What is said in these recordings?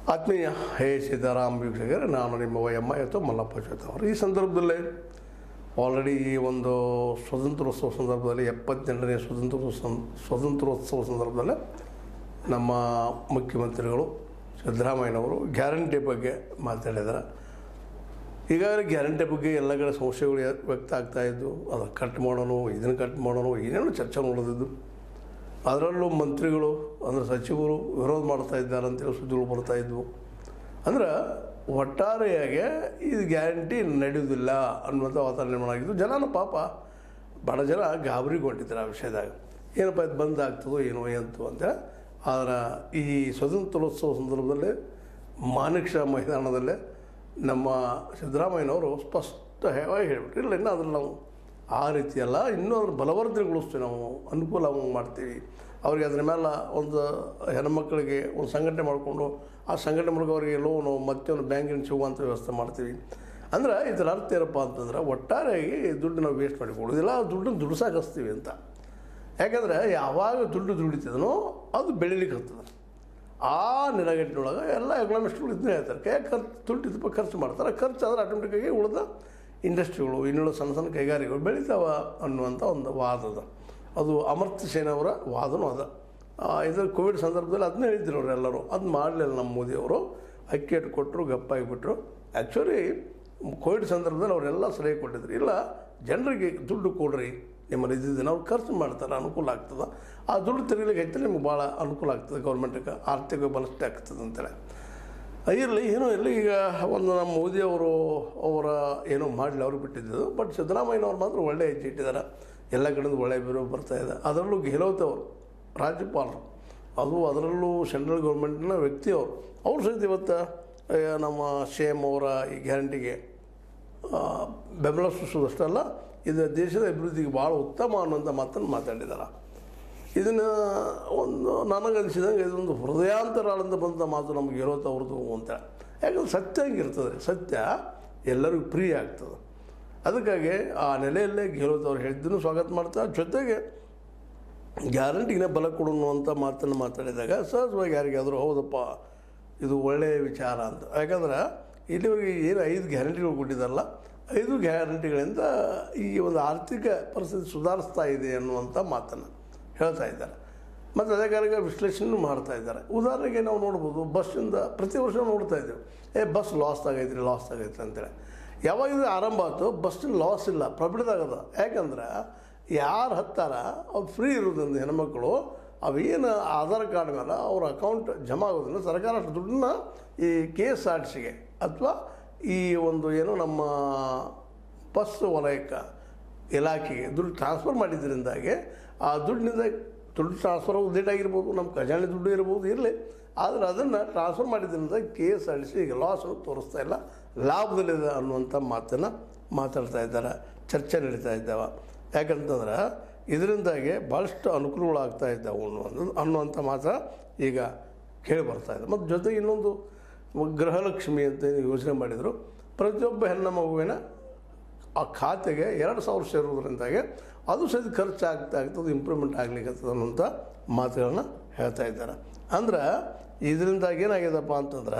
ಆತ್ಮೀಯ ಹೇ ಸೀತಾರಾಮ್ ವೀಕ್ಷಕರೇ ನಾನು ನಿಮ್ಮ ವೈ ಎಮ್ಮ ಎತ್ತು ಮಲ್ಲಪ್ಪ ಜೊತೆ ಅವರು ಈ ಸಂದರ್ಭದಲ್ಲೇ ಆಲ್ರೆಡಿ ಈ ಒಂದು ಸ್ವತಂತ್ರೋತ್ಸವ ಸಂದರ್ಭದಲ್ಲಿ ಎಪ್ಪತ್ತೆಂಟನೇ ಸ್ವತಂತ್ರೋತ್ಸವ ಸ್ವತಂತ್ರೋತ್ಸವ ಸಂದರ್ಭದಲ್ಲೇ ನಮ್ಮ ಮುಖ್ಯಮಂತ್ರಿಗಳು ಸಿದ್ದರಾಮಯ್ಯನವರು ಗ್ಯಾರಂಟಿ ಬಗ್ಗೆ ಮಾತಾಡಿದ್ದಾರೆ ಈಗಾಗಲೇ ಗ್ಯಾರಂಟಿ ಬಗ್ಗೆ ಎಲ್ಲ ಕಡೆ ಸಮಸ್ಯೆಗಳು ಯ- ವ್ಯಕ್ತ ಆಗ್ತಾ ಇದ್ದು ಅದು ಕಟ್ ಮಾಡೋಣ ಇದನ್ನು ಕಟ್ ಮಾಡೋಣ ಏನೇನೋ ಚರ್ಚೆ ನಡೆದಿದ್ದು ಅದರಲ್ಲೂ ಮಂತ್ರಿಗಳು ಅಂದರೆ ಸಚಿವರು ವಿರೋಧ ಮಾಡ್ತಾ ಇದ್ದಾರೆ ಅಂತೇಳಿ ಸುದ್ದಿಗಳು ಬರ್ತಾ ಇದ್ವು ಅಂದ್ರೆ ಒಟ್ಟಾರೆಯಾಗಿ ಇದು ಗ್ಯಾರಂಟಿ ನಡೆಯುವುದಿಲ್ಲ ಅನ್ನುವಂಥ ವಾತಾವರಣ ನಿರ್ಮಾಣ ಆಗಿದ್ದು ಜನನ ಪಾಪ ಬಡ ಜನ ಗಾಬರಿಗೊಂಡಿದ್ದಾರೆ ಆ ವಿಷಯದಾಗ ಏನಪ್ಪ ಇದು ಬಂದ್ ಆಗ್ತದೋ ಏನೋ ಎಂತು ಅಂತೇಳಿ ಆದರೆ ಈ ಸ್ವತಂತ್ರೋತ್ಸವ ಸಂದರ್ಭದಲ್ಲಿ ಮಾಣಿಕ್ ಶಾ ಮೈದಾನದಲ್ಲೇ ನಮ್ಮ ಸಿದ್ದರಾಮಯ್ಯನವರು ಸ್ಪಷ್ಟವಾಗಿ ಹೇಳ್ಬಿಟ್ರು ಇಲ್ಲ ಇನ್ನು ಅದ್ರಲ್ಲಿ ನಾವು ಆ ರೀತಿ ಅಲ್ಲ ಇನ್ನೂ ಅದ್ರ ಬಲವರ್ಧನೆಗೊಳಿಸ್ತೀವಿ ನಾವು ಅನುಕೂಲ ಮಾಡ್ತೀವಿ ಅವ್ರಿಗೆ ಅದ್ರ ಮೇಲೆ ಒಂದು ಹೆಣ್ಮಕ್ಳಿಗೆ ಒಂದು ಸಂಘಟನೆ ಮಾಡಿಕೊಂಡು ಆ ಸಂಘಟನೆ ಮೂಲಕ ಅವರಿಗೆ ಲೋನು ಮತ್ತೆ ಒಂದು ಬ್ಯಾಂಕಿನ ಸಿಗುವಂಥ ವ್ಯವಸ್ಥೆ ಮಾಡ್ತೀವಿ ಅಂದ್ರೆ ಇದರ ಅರ್ಥ ಏನಪ್ಪ ಅಂತಂದ್ರೆ ಒಟ್ಟಾರೆಯಾಗಿ ದುಡ್ಡು ನಾವು ವೇಸ್ಟ್ ಮಾಡಿಕೊಡೋದಿಲ್ಲ ಆ ದುಡ್ಡನ್ನು ದುಡ್ಸಾಕಿಸ್ತೀವಿ ಅಂತ ಯಾಕಂದ್ರೆ ಯಾವಾಗ ದುಡ್ಡು ದುಡಿತದನೋ ಅದು ಬೆಳಿಲಿಕ್ಕೆ ಹತ್ತದ ಆ ನೆಲಗಟ್ಟಿನೊಳಗೆ ಎಲ್ಲ ಎಕನಾಮಿಸ್ಟ್ಗಳು ಇದನ್ನೇ ಹೇಳ್ತಾರೆ ಕೈ ಖರ್ಚು ದುಡ್ಡು ಇದಪ್ಪ ಖರ್ಚು ಮಾಡ್ತಾರೆ ಖರ್ಚು ಆದರೆ ಆಟೋಮೆಟಿಕ್ಕಾಗಿ ಉಳಿದ ಇಂಡಸ್ಟ್ರಿಗಳು ಇನ್ನುಳಿದ ಸಣ್ಣ ಸಣ್ಣ ಕೈಗಾರಿಕೆಗಳು ಬೆಳಿತಾವ ಅನ್ನುವಂಥ ಒಂದು ವಾದ ಅದ ಅದು ಅಮರ್ತ್ಯ ಸೇನ್ ಅವರ ವಾದನೂ ಅದ ಆ, ಇದು ಕೋವಿಡ್ ಸಂದರ್ಭದಲ್ಲಿ ಅದನ್ನೇ ಹೇಳಿದ್ರು ಅವ್ರು ಎಲ್ಲರೂ ಅದನ್ನ ಮಾಡಲಿಲ್ಲ ನಮ್ಮ ಮೋದಿಯವರು ಅಕ್ಕಿ ಇಟ್ಟು ಕೊಟ್ಟರು ಗಪ್ಪಾಗಿಬಿಟ್ರು ಆ್ಯಕ್ಚುಲಿ ಕೋವಿಡ್ ಸಂದರ್ಭದಲ್ಲಿ ಅವರೆಲ್ಲ ಸಲಹೆ ಕೊಟ್ಟಿದ್ರು ಇಲ್ಲ ಜನರಿಗೆ ದುಡ್ಡು ಕೊಡ್ರಿ ನಿಮ್ಮಲ್ಲಿ ಇದ್ದಿದ್ದನ್ನು ಅವ್ರು ಖರ್ಚು ಮಾಡ್ತಾರೆ ಅನುಕೂಲ ಆಗ್ತದೆ ಆ ದುಡ್ಡು ತಿರುಗಲಿಕ್ಕೆ ಹೆಚ್ಚು ನಿಮ್ಗೆ ಭಾಳ ಅನುಕೂಲ ಆಗ್ತದೆ ಗೌರ್ಮೆಂಟಿಗೆ ಆರ್ಥಿಕ ಬಲಿಷ್ಠ ಆಗ್ತದೆ ಅಂತೇಳಿ ಇರಲಿ ಏನೋ ಇರಲಿ ಈಗ ಒಂದು ನಮ್ಮ ಮೋದಿ ಅವರು ಅವರ ಏನೋ ಮಾಡಲಿ ಅವರು ಬಿಟ್ಟಿದ್ದು ಬಟ್ ಸಿದ್ದರಾಮಯ್ಯನವ್ರು ಮಾತ್ರ ಒಳ್ಳೆ ಹೆಜ್ಜೆ ಇಟ್ಟಿದ್ದಾರೆ ಎಲ್ಲ ಕಡೆಯಿಂದ ಒಳ್ಳೆಯ ವಿರೋಧ ಬರ್ತಾ ಇದೆ ಅದರಲ್ಲೂ ಗೆಹ್ಲೋತ್ ಅವರು ರಾಜ್ಯಪಾಲರು ಅದು ಅದರಲ್ಲೂ ಸೆಂಟ್ರಲ್ ಗೌರ್ಮೆಂಟ್ನ ವ್ಯಕ್ತಿ ಅವರು ಅವ್ರು ಸಹಿತ ಇವತ್ತು ಆ, ನಮ್ಮ ಸಿ ಎಮ್ ಅವರ ಈ ಗ್ಯಾರಂಟಿಗೆ ಆ, ಬೆಂಬಲ ಸೂಚಿಸೋದಷ್ಟಲ್ಲ ಇದು ದೇಶದ ಅಭಿವೃದ್ಧಿಗೆ ಭಾಳ ಉತ್ತಮ ಅನ್ನುವಂಥ ಮಾತನ್ನು ಮಾತಾಡಿದ್ದಾರೆ ಇದನ್ನು ಒಂದು ನನಗನ್ಸಿದಂಗೆ ಇದೊಂದು ಹೃದಯಾಂತರಾಳದಿಂದ ಬಂದ ಮಾತು ನಮಗೆ ಇರೋದು ಅವ್ರದ್ದು ಅಂತ ಯಾಕಂದ್ರೆ ಸತ್ಯ ಹಂಗಿರ್ತದೆ ಸತ್ಯ ಎಲ್ಲರಿಗೂ ಪ್ರಿಯ ಆಗ್ತದೆ ಅದಕ್ಕಾಗಿ ಆ ನೆಲೆಯಲ್ಲೇ ಗೆಲೋದು ಅವ್ರು ಹೇಳಿದ್ದನ್ನು ಸ್ವಾಗತ ಮಾಡ್ತಾರೆ ಜೊತೆಗೆ ಗ್ಯಾರಂಟಿಗೆ ಬಲ ಕೊಡೋಣ ಅಂತ ಮಾತನ್ನು ಮಾತಾಡಿದಾಗ ಸಹಜವಾಗಿ ಯಾರಿಗಾದರೂ ಹೌದಪ್ಪ ಇದು ಒಳ್ಳೆಯ ವಿಚಾರ ಅಂತ ಯಾಕಂದ್ರೆ ಇಲ್ಲಿವರೆಗೆ ಏನು ಐದು ಗ್ಯಾರಂಟಿಗಳು ಕೊಟ್ಟಿದ್ದಾರಲ್ಲ ಐದು ಗ್ಯಾರಂಟಿಗಳಿಂದ ಈ ಒಂದು ಆರ್ಥಿಕ ಪರಿಸ್ಥಿತಿ ಸುಧಾರಿಸ್ತಾ ಇದೆ ಅನ್ನುವಂಥ ಮಾತನ್ನು ಹೇಳ್ತಾ ಇದ್ದಾರೆ ಮತ್ತು ಅದೇ ಕಾರಣ ವಿಶ್ಲೇಷಣೆ ಮಾಡ್ತಾ ಇದ್ದಾರೆ ಉದಾಹರಣೆಗೆ ನಾವು ನೋಡ್ಬೋದು ಬಸ್ಸಿಂದ ಪ್ರತಿ ವರ್ಷ ನೋಡ್ತಾ ಇದ್ದೇವೆ ಏ ಬಸ್ ಲಾಸ್ ಆಗೈತ್ರಿ ಲಾಸ್ ಆಗೈತ್ರಿ ಅಂತೇಳಿ ಯಾವಾಗ ಇದು ಆರಂಭ ಆಯ್ತು ಬಸ್ಸಿನ ಲಾಸ್ ಇಲ್ಲ ಪ್ರಾಫಿಟ್ ಆಗದ ಯಾಕಂದ್ರೆ ಯಾರು ಹತ್ತಾರ ಅವ್ರು ಫ್ರೀ ಇರೋದ್ರಿಂದ ಹೆಣ್ಮಕ್ಳು ಅವೇನು ಆಧಾರ್ ಕಾರ್ಡ್ ಮೇಲೆ ಅವ್ರ ಅಕೌಂಟ್ ಜಮಾ ಆಗೋದ್ರಿಂದ ಸರ್ಕಾರ ಅಷ್ಟು ದುಡ್ಡನ್ನ ಈ ಕೆ ಎಸ್ ಆರ್ ಟಿ ಸಿಗೆ ಅಥವಾ ಈ ಒಂದು ಏನು ನಮ್ಮ ಬಸ್ ವಲಯಕ್ಕೆ ಇಲಾಖೆಗೆ ದುಡ್ಡು ಟ್ರಾನ್ಸ್ಫರ್ ಮಾಡಿದ್ರಿಂದಾಗೆ ಆ ದುಡ್ಡಿನಿಂದ ದುಡ್ಡು ಟ್ರಾನ್ಸ್ಫರ್ ಆಗೋದು ಲೇಟ್ ಆಗಿರ್ಬೋದು ನಮ್ಮ ಖಜಾನೆ ದುಡ್ಡು ಇರ್ಬೋದು ಇರಲಿ ಆದರೆ ಅದನ್ನು ಟ್ರಾನ್ಸ್ಫರ್ ಮಾಡಿದ್ರಿಂದ K S R T C ಈಗ ಲಾಸ್ ತೋರಿಸ್ತಾ ಇಲ್ಲ ಲಾಭದಲ್ಲಿದೆ ಅನ್ನುವಂಥ ಮಾತನ್ನು ಮಾತಾಡ್ತಾ ಇದ್ದಾರೆ ಚರ್ಚೆ ನಡೀತಾ ಇದ್ದಾವೆ ಯಾಕಂತಂದ್ರೆ ಇದರಿಂದಾಗಿ ಭಾಳಷ್ಟು ಅನುಕೂಲಗಳಾಗ್ತಾ ಇದ್ದಾವೆ ಅನ್ನುವಂಥದ್ದು ಅನ್ನುವಂಥ ಮಾತ್ರ ಈಗ ಕೇಳಿ ಬರ್ತಾ ಇದೆ ಮತ್ತು ಜೊತೆಗೆ ಇನ್ನೊಂದು ಗೃಹಲಕ್ಷ್ಮಿ ಅಂತ ಏನು ಯೋಜನೆ ಮಾಡಿದರು ಪ್ರತಿಯೊಬ್ಬ ಹೆಣ್ಣು ಮಗುವಿನ ಆ ಖಾತೆಗೆ ಎರಡು ಸಾವಿರ ಸೇರುವುದರಿಂದಾಗೆ ಅದು ಸಹಿತ ಖರ್ಚು ಆಗ್ತಾ ಆಗ್ತದೆ ಇಂಪ್ರೂವ್ಮೆಂಟ್ ಆಗ್ಲಿಕ್ಕೆ ಅನ್ನುವಂಥ ಮಾತುಗಳನ್ನ ಹೇಳ್ತಾ ಇದ್ದಾರೆ ಅಂದ್ರೆ ಇದರಿಂದಾಗಿ ಏನಾಗ್ಯದಪ್ಪ ಅಂತಂದ್ರೆ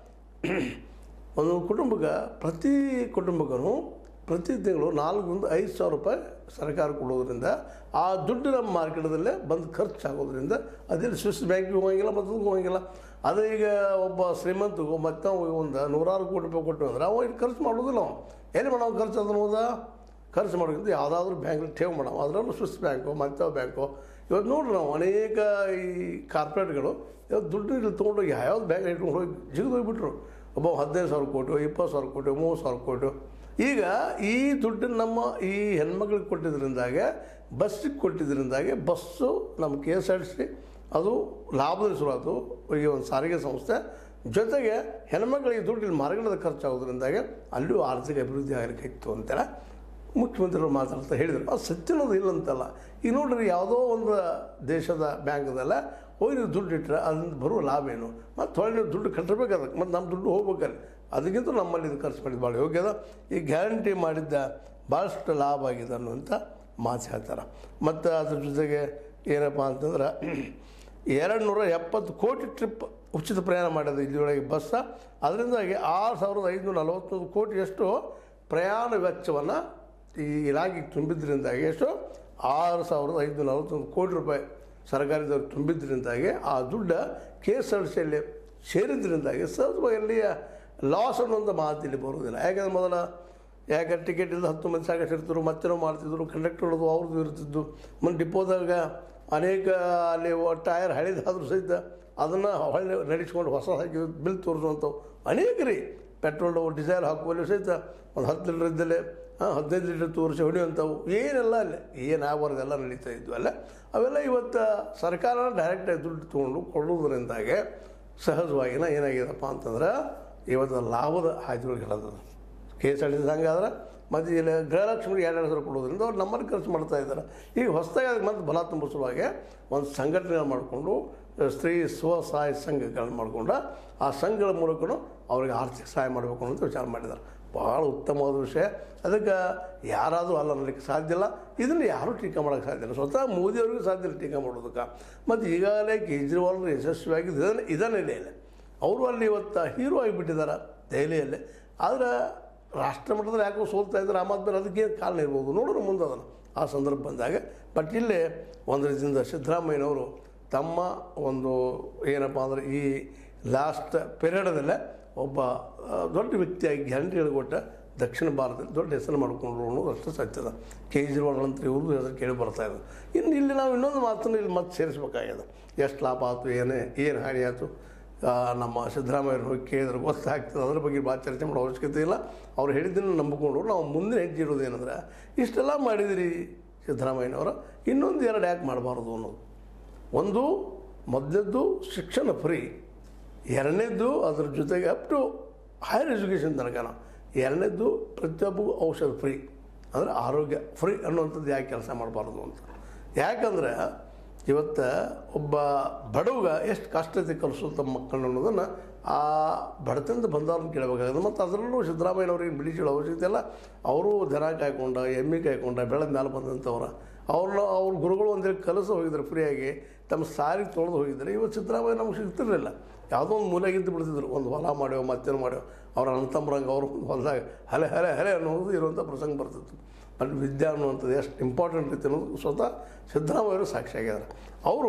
ಒಂದು ಕುಟುಂಬಕ್ಕೆ ಪ್ರತಿ ಕುಟುಂಬಕ್ಕೂ ಪ್ರತಿ ತಿಂಗಳು ನಾಲ್ಕರಿಂದ ಐದು ಸಾವಿರ ರೂಪಾಯಿ ಸರ್ಕಾರ ಕೊಡೋದ್ರಿಂದ ಆ ದುಡ್ಡು ನಮ್ಮ ಮಾರ್ಕೆಟದಲ್ಲೇ ಬಂದು ಖರ್ಚಾಗೋದ್ರಿಂದ ಅದೇನು ಸ್ವಿಸ್ ಬ್ಯಾಂಕಿಗೆ ಹೋಗಂಗಿಲ್ಲ ಮತ್ತೊಂದು ಹೋಗಂಗಿಲ್ಲ ಅದೇ ಈಗ ಒಬ್ಬ ಶ್ರೀಮಂತಗೂ ಮತ್ತೆ ಒಂದು ನೂರಾರು ಕೋಟಿ ರೂಪಾಯಿ ಕೊಟ್ಟು ಅಂದ್ರೆ ಅವ ಇಲ್ಲಿ ಖರ್ಚು ಮಾಡೋದಿಲ್ಲ ಅವ ಎಲ್ಲಿ ಮಾಡೋ ಖರ್ಚು ಅದನ್ನು ಹೋದ ಖರ್ಚು ಮಾಡೋದ್ರಿಂದ ಯಾವುದಾದ್ರೂ ಬ್ಯಾಂಕಲ್ಲಿ ಠೇವ್ ಮಾಡೋ ಅದರಲ್ಲೂ ಸ್ವಿಸ್ ಬ್ಯಾಂಕು ಮತ್ತೆ ಬ್ಯಾಂಕು ಇವತ್ತು ನೋಡ್ರಿ ನಾವು ಅನೇಕ ಈ ಕಾರ್ಪೊರೇಟ್ಗಳು ಇವತ್ತು ದುಡ್ಡು ಇಲ್ಲಿ ತೊಗೊಂಡೋಗಿ ಯಾವ್ಯಾವ್ದು ಬ್ಯಾಂಕ್ ಇಟ್ಕೊಂಡು ಹೋಗಿ ಜಿಗಿದು ಹೋಗಿಬಿಟ್ರು ಒಬ್ಬ ಹದಿನೈದು ಸಾವಿರ ಕೋಟಿ ಇಪ್ಪತ್ತು ಸಾವಿರ ಕೋಟಿ ಮೂವತ್ತು ಸಾವಿರ ಕೋಟಿ ಈಗ ಈ ದುಡ್ಡನ್ನು ನಮ್ಮ ಈ ಹೆಣ್ಮಕ್ಳಿಗೆ ಕೊಟ್ಟಿದ್ದರಿಂದಾಗೆ ಬಸ್ಸಿಗೆ ಕೊಟ್ಟಿದ್ದರಿಂದಾಗೆ ಬಸ್ಸು ನಮ್ಮ K S R T C ಅದು ಲಾಭದಲ್ಲಿ ಶುರುವಾಯಿತು ಈ ಒಂದು ಸಾರಿಗೆ ಸಂಸ್ಥೆ ಜೊತೆಗೆ ಹೆಣ್ಮಕ್ಳಿಗೆ ದುಡ್ಡು ಇಲ್ಲಿ ಮಾರ್ಗದ ಖರ್ಚಾಗೋದ್ರಿಂದಾಗೆ ಅಲ್ಲೂ ಆರ್ಥಿಕ ಅಭಿವೃದ್ಧಿ ಆಗಲಿಕ್ಕೆ ಇತ್ತು ಅಂತೇಳಿ ಮುಖ್ಯಮಂತ್ರಿಗಳು ಮಾತಾಡ್ತಾ ಹೇಳಿದರು ಅದು ಸತ್ಯ ಅನ್ನೋದು ಇಲ್ಲ ಅಂತಲ್ಲ ಈಗ ನೋಡ್ರಿ ಯಾವುದೋ ಒಂದು ದೇಶದ ಬ್ಯಾಂಕ್ದಲ್ಲ ಹೋಗಿ ನೀವು ದುಡ್ಡು ಇಟ್ಟರೆ ಅದರಿಂದ ಬರುವ ಲಾಭ ಏನು ಮತ್ತು ಹೊಳ್ಳಿ ನೀವು ದುಡ್ಡು ಕಟ್ಟಬೇಕು ಅದಕ್ಕೆ ಮತ್ತು ನಮ್ಮ ದುಡ್ಡು ಹೋಗ್ಬೇಕಾರೆ ಅದಕ್ಕಿಂತ ನಮ್ಮಲ್ಲಿ ಇದು ಖರ್ಚು ಮಾಡಿದ್ದು ಭಾಳ ಯೋಗ್ಯ ಅದ ಈ ಗ್ಯಾರಂಟಿ ಮಾಡಿದ್ದ ಭಾಳಷ್ಟು ಲಾಭ ಆಗಿದೆ ಅನ್ನುವಂಥ ಮಾತು ಹೇಳ್ತಾರೆ ಮತ್ತು ಅದ್ರ ಜೊತೆಗೆ ಏನಪ್ಪ ಅಂತಂದ್ರೆ ಎರಡು ನೂರ ಎಪ್ಪತ್ತು ಕೋಟಿ ಟ್ರಿಪ್ ಉಚಿತ ಪ್ರಯಾಣ ಮಾಡಿದೆ ಇಲ್ಲಿಯೊಳಗೆ ಬಸ್ಸ ಅದರಿಂದಾಗಿ ಆರು ಸಾವಿರದ ಐದುನೂರ ನಲವತ್ತೊಂದು ಕೋಟಿಯಷ್ಟು ಪ್ರಯಾಣ ವೆಚ್ಚವನ್ನು ಈ ಇಲಾಖೆಗೆ ತುಂಬಿದ್ರಿಂದಾಗಿ ಎಷ್ಟು ಆರು ಸಾವಿರದ ಐದುನೂರ ನಲವತ್ತೊಂದು ಕೋಟಿ ರೂಪಾಯಿ ಸರ್ಕಾರದವ್ರು ತುಂಬಿದ್ರಿಂದಾಗಿ ಆ ದುಡ್ಡು ಕೆ ಎಸ್ ಆರ್ ಸಿಯಲ್ಲಿ ಸೇರಿದ್ರಿಂದಾಗಿ ಸಹಜವಾಗಿ ಅಲ್ಲಿಯ ಲಾಸ್ ಅನ್ನೋಂಥ ಮಾತಿಲ್ಲಿ ಬರುವುದಿಲ್ಲ ಯಾಕಂದ್ರೆ ಮೊದಲ ಯಾಕೆ ಟಿಕೆಟ್ ಇಲ್ಲದ ಹತ್ತು ಮಂದಿ ಸಾಕಷ್ಟು ಇರ್ತಿದ್ರು ಮತ್ತೇನೋ ಮಾಡ್ತಿದ್ರು ಕಂಡಕ್ಟರ್ದು ಅವ್ರದ್ದು ಇರ್ತಿದ್ದು ಮತ್ತು ಡಿಪೋದಾಗ ಅನೇಕ ಅಲ್ಲಿ ಟೈರ್ ಹಳಿದಾದ್ರೂ ಸಹಿತ ಅದನ್ನು ಹೊಳ್ಳಿ ನಡೆಸ್ಕೊಂಡು ಹೊಸ ಹಾಕಿ ಬಿಲ್ ತೋರಿಸುವಂಥವು ಅನೇಕ ರೀ ಪೆಟ್ರೋಲ್ ಡೀಸೆಲ್ ಹಾಕುವಲ್ಲಿ ಸಹಿತ ಒಂದು ಹತ್ತು ಲೀಟ್ರ್ ಇದ್ದಲ್ಲೇ ಹಾಂ ಹದಿನೈದು ಲೀಟ್ರ್ ತೋರಿಸಿ ಹೊಡೆಯುವಂಥವು ಏನೆಲ್ಲ ಅಲ್ಲೇ ಏನು ಆಗಬಾರ್ದೆಲ್ಲ ನಡೀತಾ ಇದ್ವು ಅಲ್ಲ ಅವೆಲ್ಲ ಇವತ್ತು ಸರ್ಕಾರ ಡೈರೆಕ್ಟಾಗಿ ದುಡ್ಡು ತೊಗೊಂಡು ಕೊಡೋದ್ರಿಂದಾಗೆ ಸಹಜವಾಗಿನ ಏನಾಗಿದೆಪ್ಪ ಅಂತಂದ್ರೆ ಇವತ್ತು ಲಾಭದ ಹಾದಿಯೊಳಗೆ ಇರೋದು K S R T C ಹಂಗಾದ್ರೆ ಮತ್ತು ಇಲ್ಲಿ ಗೃಹಲಕ್ಷ್ಮಿಗೆ ಎರಡು ಸಾವಿರ ಕೊಡೋದ್ರಿಂದ ಅವ್ರು ನಮ್ಮನ್ನು ಖರ್ಚು ಮಾಡ್ತಾ ಇದ್ದಾರೆ ಈಗ ಹೊಸದಾಗಿ ಅದಕ್ಕೆ ಮತ್ತೆ ಬಲ ತುಂಬಿಸುವಾಗೆ ಒಂದು ಸಂಘಟನೆ ಮಾಡಿಕೊಂಡು ಸ್ತ್ರೀ ಸ್ವಸಹಾಯ ಸಂಘಗಳನ್ನ ಮಾಡಿಕೊಂಡು ಆ ಸಂಘಗಳ ಮೂಲಕನೂ ಅವ್ರಿಗೆ ಆರ್ಥಿಕ ಸಹಾಯ ಮಾಡಬೇಕು ಅಂತ ವಿಚಾರ ಮಾಡಿದ್ದಾರೆ ಭಾಳ ಉತ್ತಮವಾದ ವಿಷಯ ಅದಕ್ಕೆ ಯಾರಾದರೂ ಅಲ್ಲ ಅನ್ನಲಿಕ್ಕೆ ಸಾಧ್ಯ ಇಲ್ಲ ಇದನ್ನು ಯಾರೂ ಟೀಕಾ ಮಾಡೋಕ್ಕೆ ಸಾಧ್ಯ ಇಲ್ಲ ಸ್ವತಃ ಮೋದಿಯವ್ರಿಗೂ ಸಾಧ್ಯ ಇಲ್ಲ ಟೀಕಾ ಮಾಡೋದಕ್ಕೆ ಮತ್ತು ಈಗಾಗಲೇ ಕೇಜ್ರಿವಾಲ್ ಯಶಸ್ವಿಯಾಗಿ ಇದನ್ನ ಇದನ್ನ ಇಲ್ಲ ಅವರು ಅಲ್ಲಿ ಇವತ್ತು ಹೀರೋ ಆಗಿಬಿಟ್ಟಿದ್ದಾರೆ ದೆಹಲಿಯಲ್ಲಿ ಆದರೆ ರಾಷ್ಟ್ರ ಮಟ್ಟದಲ್ಲಿ ಯಾಕೋ ಸೋಲ್ತಾ ಇದ್ದಾರೆ ಆ ಮಾತು ಅದಕ್ಕೆ ಕಾರಣ ಇರ್ಬೋದು ನೋಡೋಣ ಮುಂದೆ ಅದನ್ನು ಆ ಸಂದರ್ಭ ಬಂದಾಗ ಬಟ್ ಇಲ್ಲೇ ಒಂದು ರೀತಿಯಿಂದ ಸಿದ್ದರಾಮಯ್ಯನವರು ತಮ್ಮ ಒಂದು ಏನಪ್ಪ ಅಂದರೆ ಈ ಲಾಸ್ಟ್ ಪೀರಿಯಡದಲ್ಲೇ ಒಬ್ಬ ಆ, ದೊಡ್ಡ ವ್ಯಕ್ತಿಯಾಗಿ ಗ್ಯಾರಂಟಿಗಳು ಕೊಟ್ಟ ದಕ್ಷಿಣ ಭಾರತದಲ್ಲಿ ದೊಡ್ಡ ಹೆಸರು ಮಾಡಿಕೊಂಡ್ರು ಅನ್ನೋದು ಅಷ್ಟು ಸತ್ಯದ ಕೇಜ್ರಿವಾಲ್ ಅಂತ ಇವ್ರದ್ದು ಹೆಸರು ಕೇಳಿ ಬರ್ತಾ ಇದೆ ಇನ್ನು ಇಲ್ಲಿ ನಾವು ಇನ್ನೊಂದು ಮಾತನ್ನು ಇಲ್ಲಿ ಮತ್ತೆ ಸೇರಿಸ್ಬೇಕಾಗ್ಯದ ಎಷ್ಟು ಲಾಭ ಆಯ್ತು ಏನೇ ಏನು ಹಾನಿ ಆಯಿತು ಆ, ನಮ್ಮ ಸಿದ್ದರಾಮಯ್ಯರು ಹೋಗಿ ಕೇಳಿದ್ರೆ ಗೊತ್ತಾಗ್ತದೆ ಅದ್ರ ಬಗ್ಗೆ ಭಾಳ ಚರ್ಚೆ ಮಾಡೋ ಅವಶ್ಯಕತೆ ಇಲ್ಲ ಅವ್ರು ಹೇಳಿದ್ದನ್ನು ನಂಬಿಕೊಂಡು ನಾವು ಮುಂದಿನ ಹೆಜ್ಜೆ ಇರೋದು ಏನಂದ್ರೆ ಇಷ್ಟೆಲ್ಲ ಮಾಡಿದಿರಿ ಸಿದ್ದರಾಮಯ್ಯನವರು ಇನ್ನೊಂದು ಎರಡು ಯಾಕೆ ಮಾಡಬಾರ್ದು ಅನ್ನೋದು ಒಂದು ಮೊದಲದ್ದು ಶಿಕ್ಷಣ ಫ್ರೀ ಎರಡನೇದ್ದು ಅದ್ರ ಜೊತೆಗೆ ಅಪ್ ಟು ಹೈಯರ್ ಎಜುಕೇಷನ್ ತನಕನ ಎರಡನೇದ್ದು ಪ್ರತಿಯೊಬ್ಬಗೂ ಔಷಧ ಫ್ರೀ ಅಂದರೆ ಆರೋಗ್ಯ ಫ್ರೀ ಅನ್ನುವಂಥದ್ದು ಯಾಕೆ ಕೆಲಸ ಮಾಡಬಾರ್ದು ಅಂತ ಯಾಕಂದ್ರೆ ಇವತ್ತು ಒಬ್ಬ ಬಡವ್ಗ ಎಷ್ಟು ಕಷ್ಟ ಐತೆ ಕಲಿಸುವಂಥ ಮಕ್ಕಳು ಅನ್ನೋದನ್ನು ಆ ಬಡತನದ ಬಂದವ್ರನ್ನ ಕೇಳಬೇಕಾಗುತ್ತೆ ಮತ್ತು ಅದರಲ್ಲೂ ಸಿದ್ದರಾಮಯ್ಯನವ್ರಿಗೆ ಬಿಡಿಸಿಡೋ ಅವಶ್ಯಕತೆ ಇಲ್ಲ ಅವರು ದನ ಕಾಯ್ಕೊಂಡ ಎಮ್ಮೆ ಕಾಯ್ಕೊಂಡ ಬೆಳೆದ ಮೇಲೆ ಬಂದಂಥವ್ರ ಅವ್ರನ್ನ ಅವ್ರ ಗುರುಗಳು ಒಂದಿನ ಕಲಸ ಹೋಗಿದ್ರು ಫ್ರೀಯಾಗಿ ತಮ್ಮ ಸಾರಿಗೆ ತೊಳೆದು ಹೋಗಿದ್ದಾರೆ ಇವತ್ತು ಸಿದ್ದರಾಮಯ್ಯ ನಮ್ಗೆ ಸಿಗ್ತಿರಲಿಲ್ಲ ಯಾವುದೋ ಒಂದು ಮೂಲೆಗಿದ್ದು ಬಿಡ್ತಿದ್ರು ಒಂದು ಹೊಲ ಮಾಡ್ಯೋ ಮತ್ತೇನು ಮಾಡ್ಯೋ ಅವ್ರ ಅಣ್ಣತಮ್ಮರಂಗೆ ಅವರು ಹೊಲದಾಗ ಹಲೆ ಹಲೆ ಹಲೆ ಅನ್ನೋದು ಇರುವಂಥ ಪ್ರಸಂಗ ಬರ್ತಿತ್ತು ಬಟ್ ವಿದ್ಯೆ ಅನ್ನುವಂಥದ್ದು ಎಷ್ಟು ಇಂಪಾರ್ಟೆಂಟ್ ಐತೆ ಅನ್ನೋದು ಸ್ವತಃ ಸಿದ್ದರಾಮಯ್ಯವರು ಸಾಕ್ಷಿಯಾಗಿದ್ದಾರೆ ಅವರು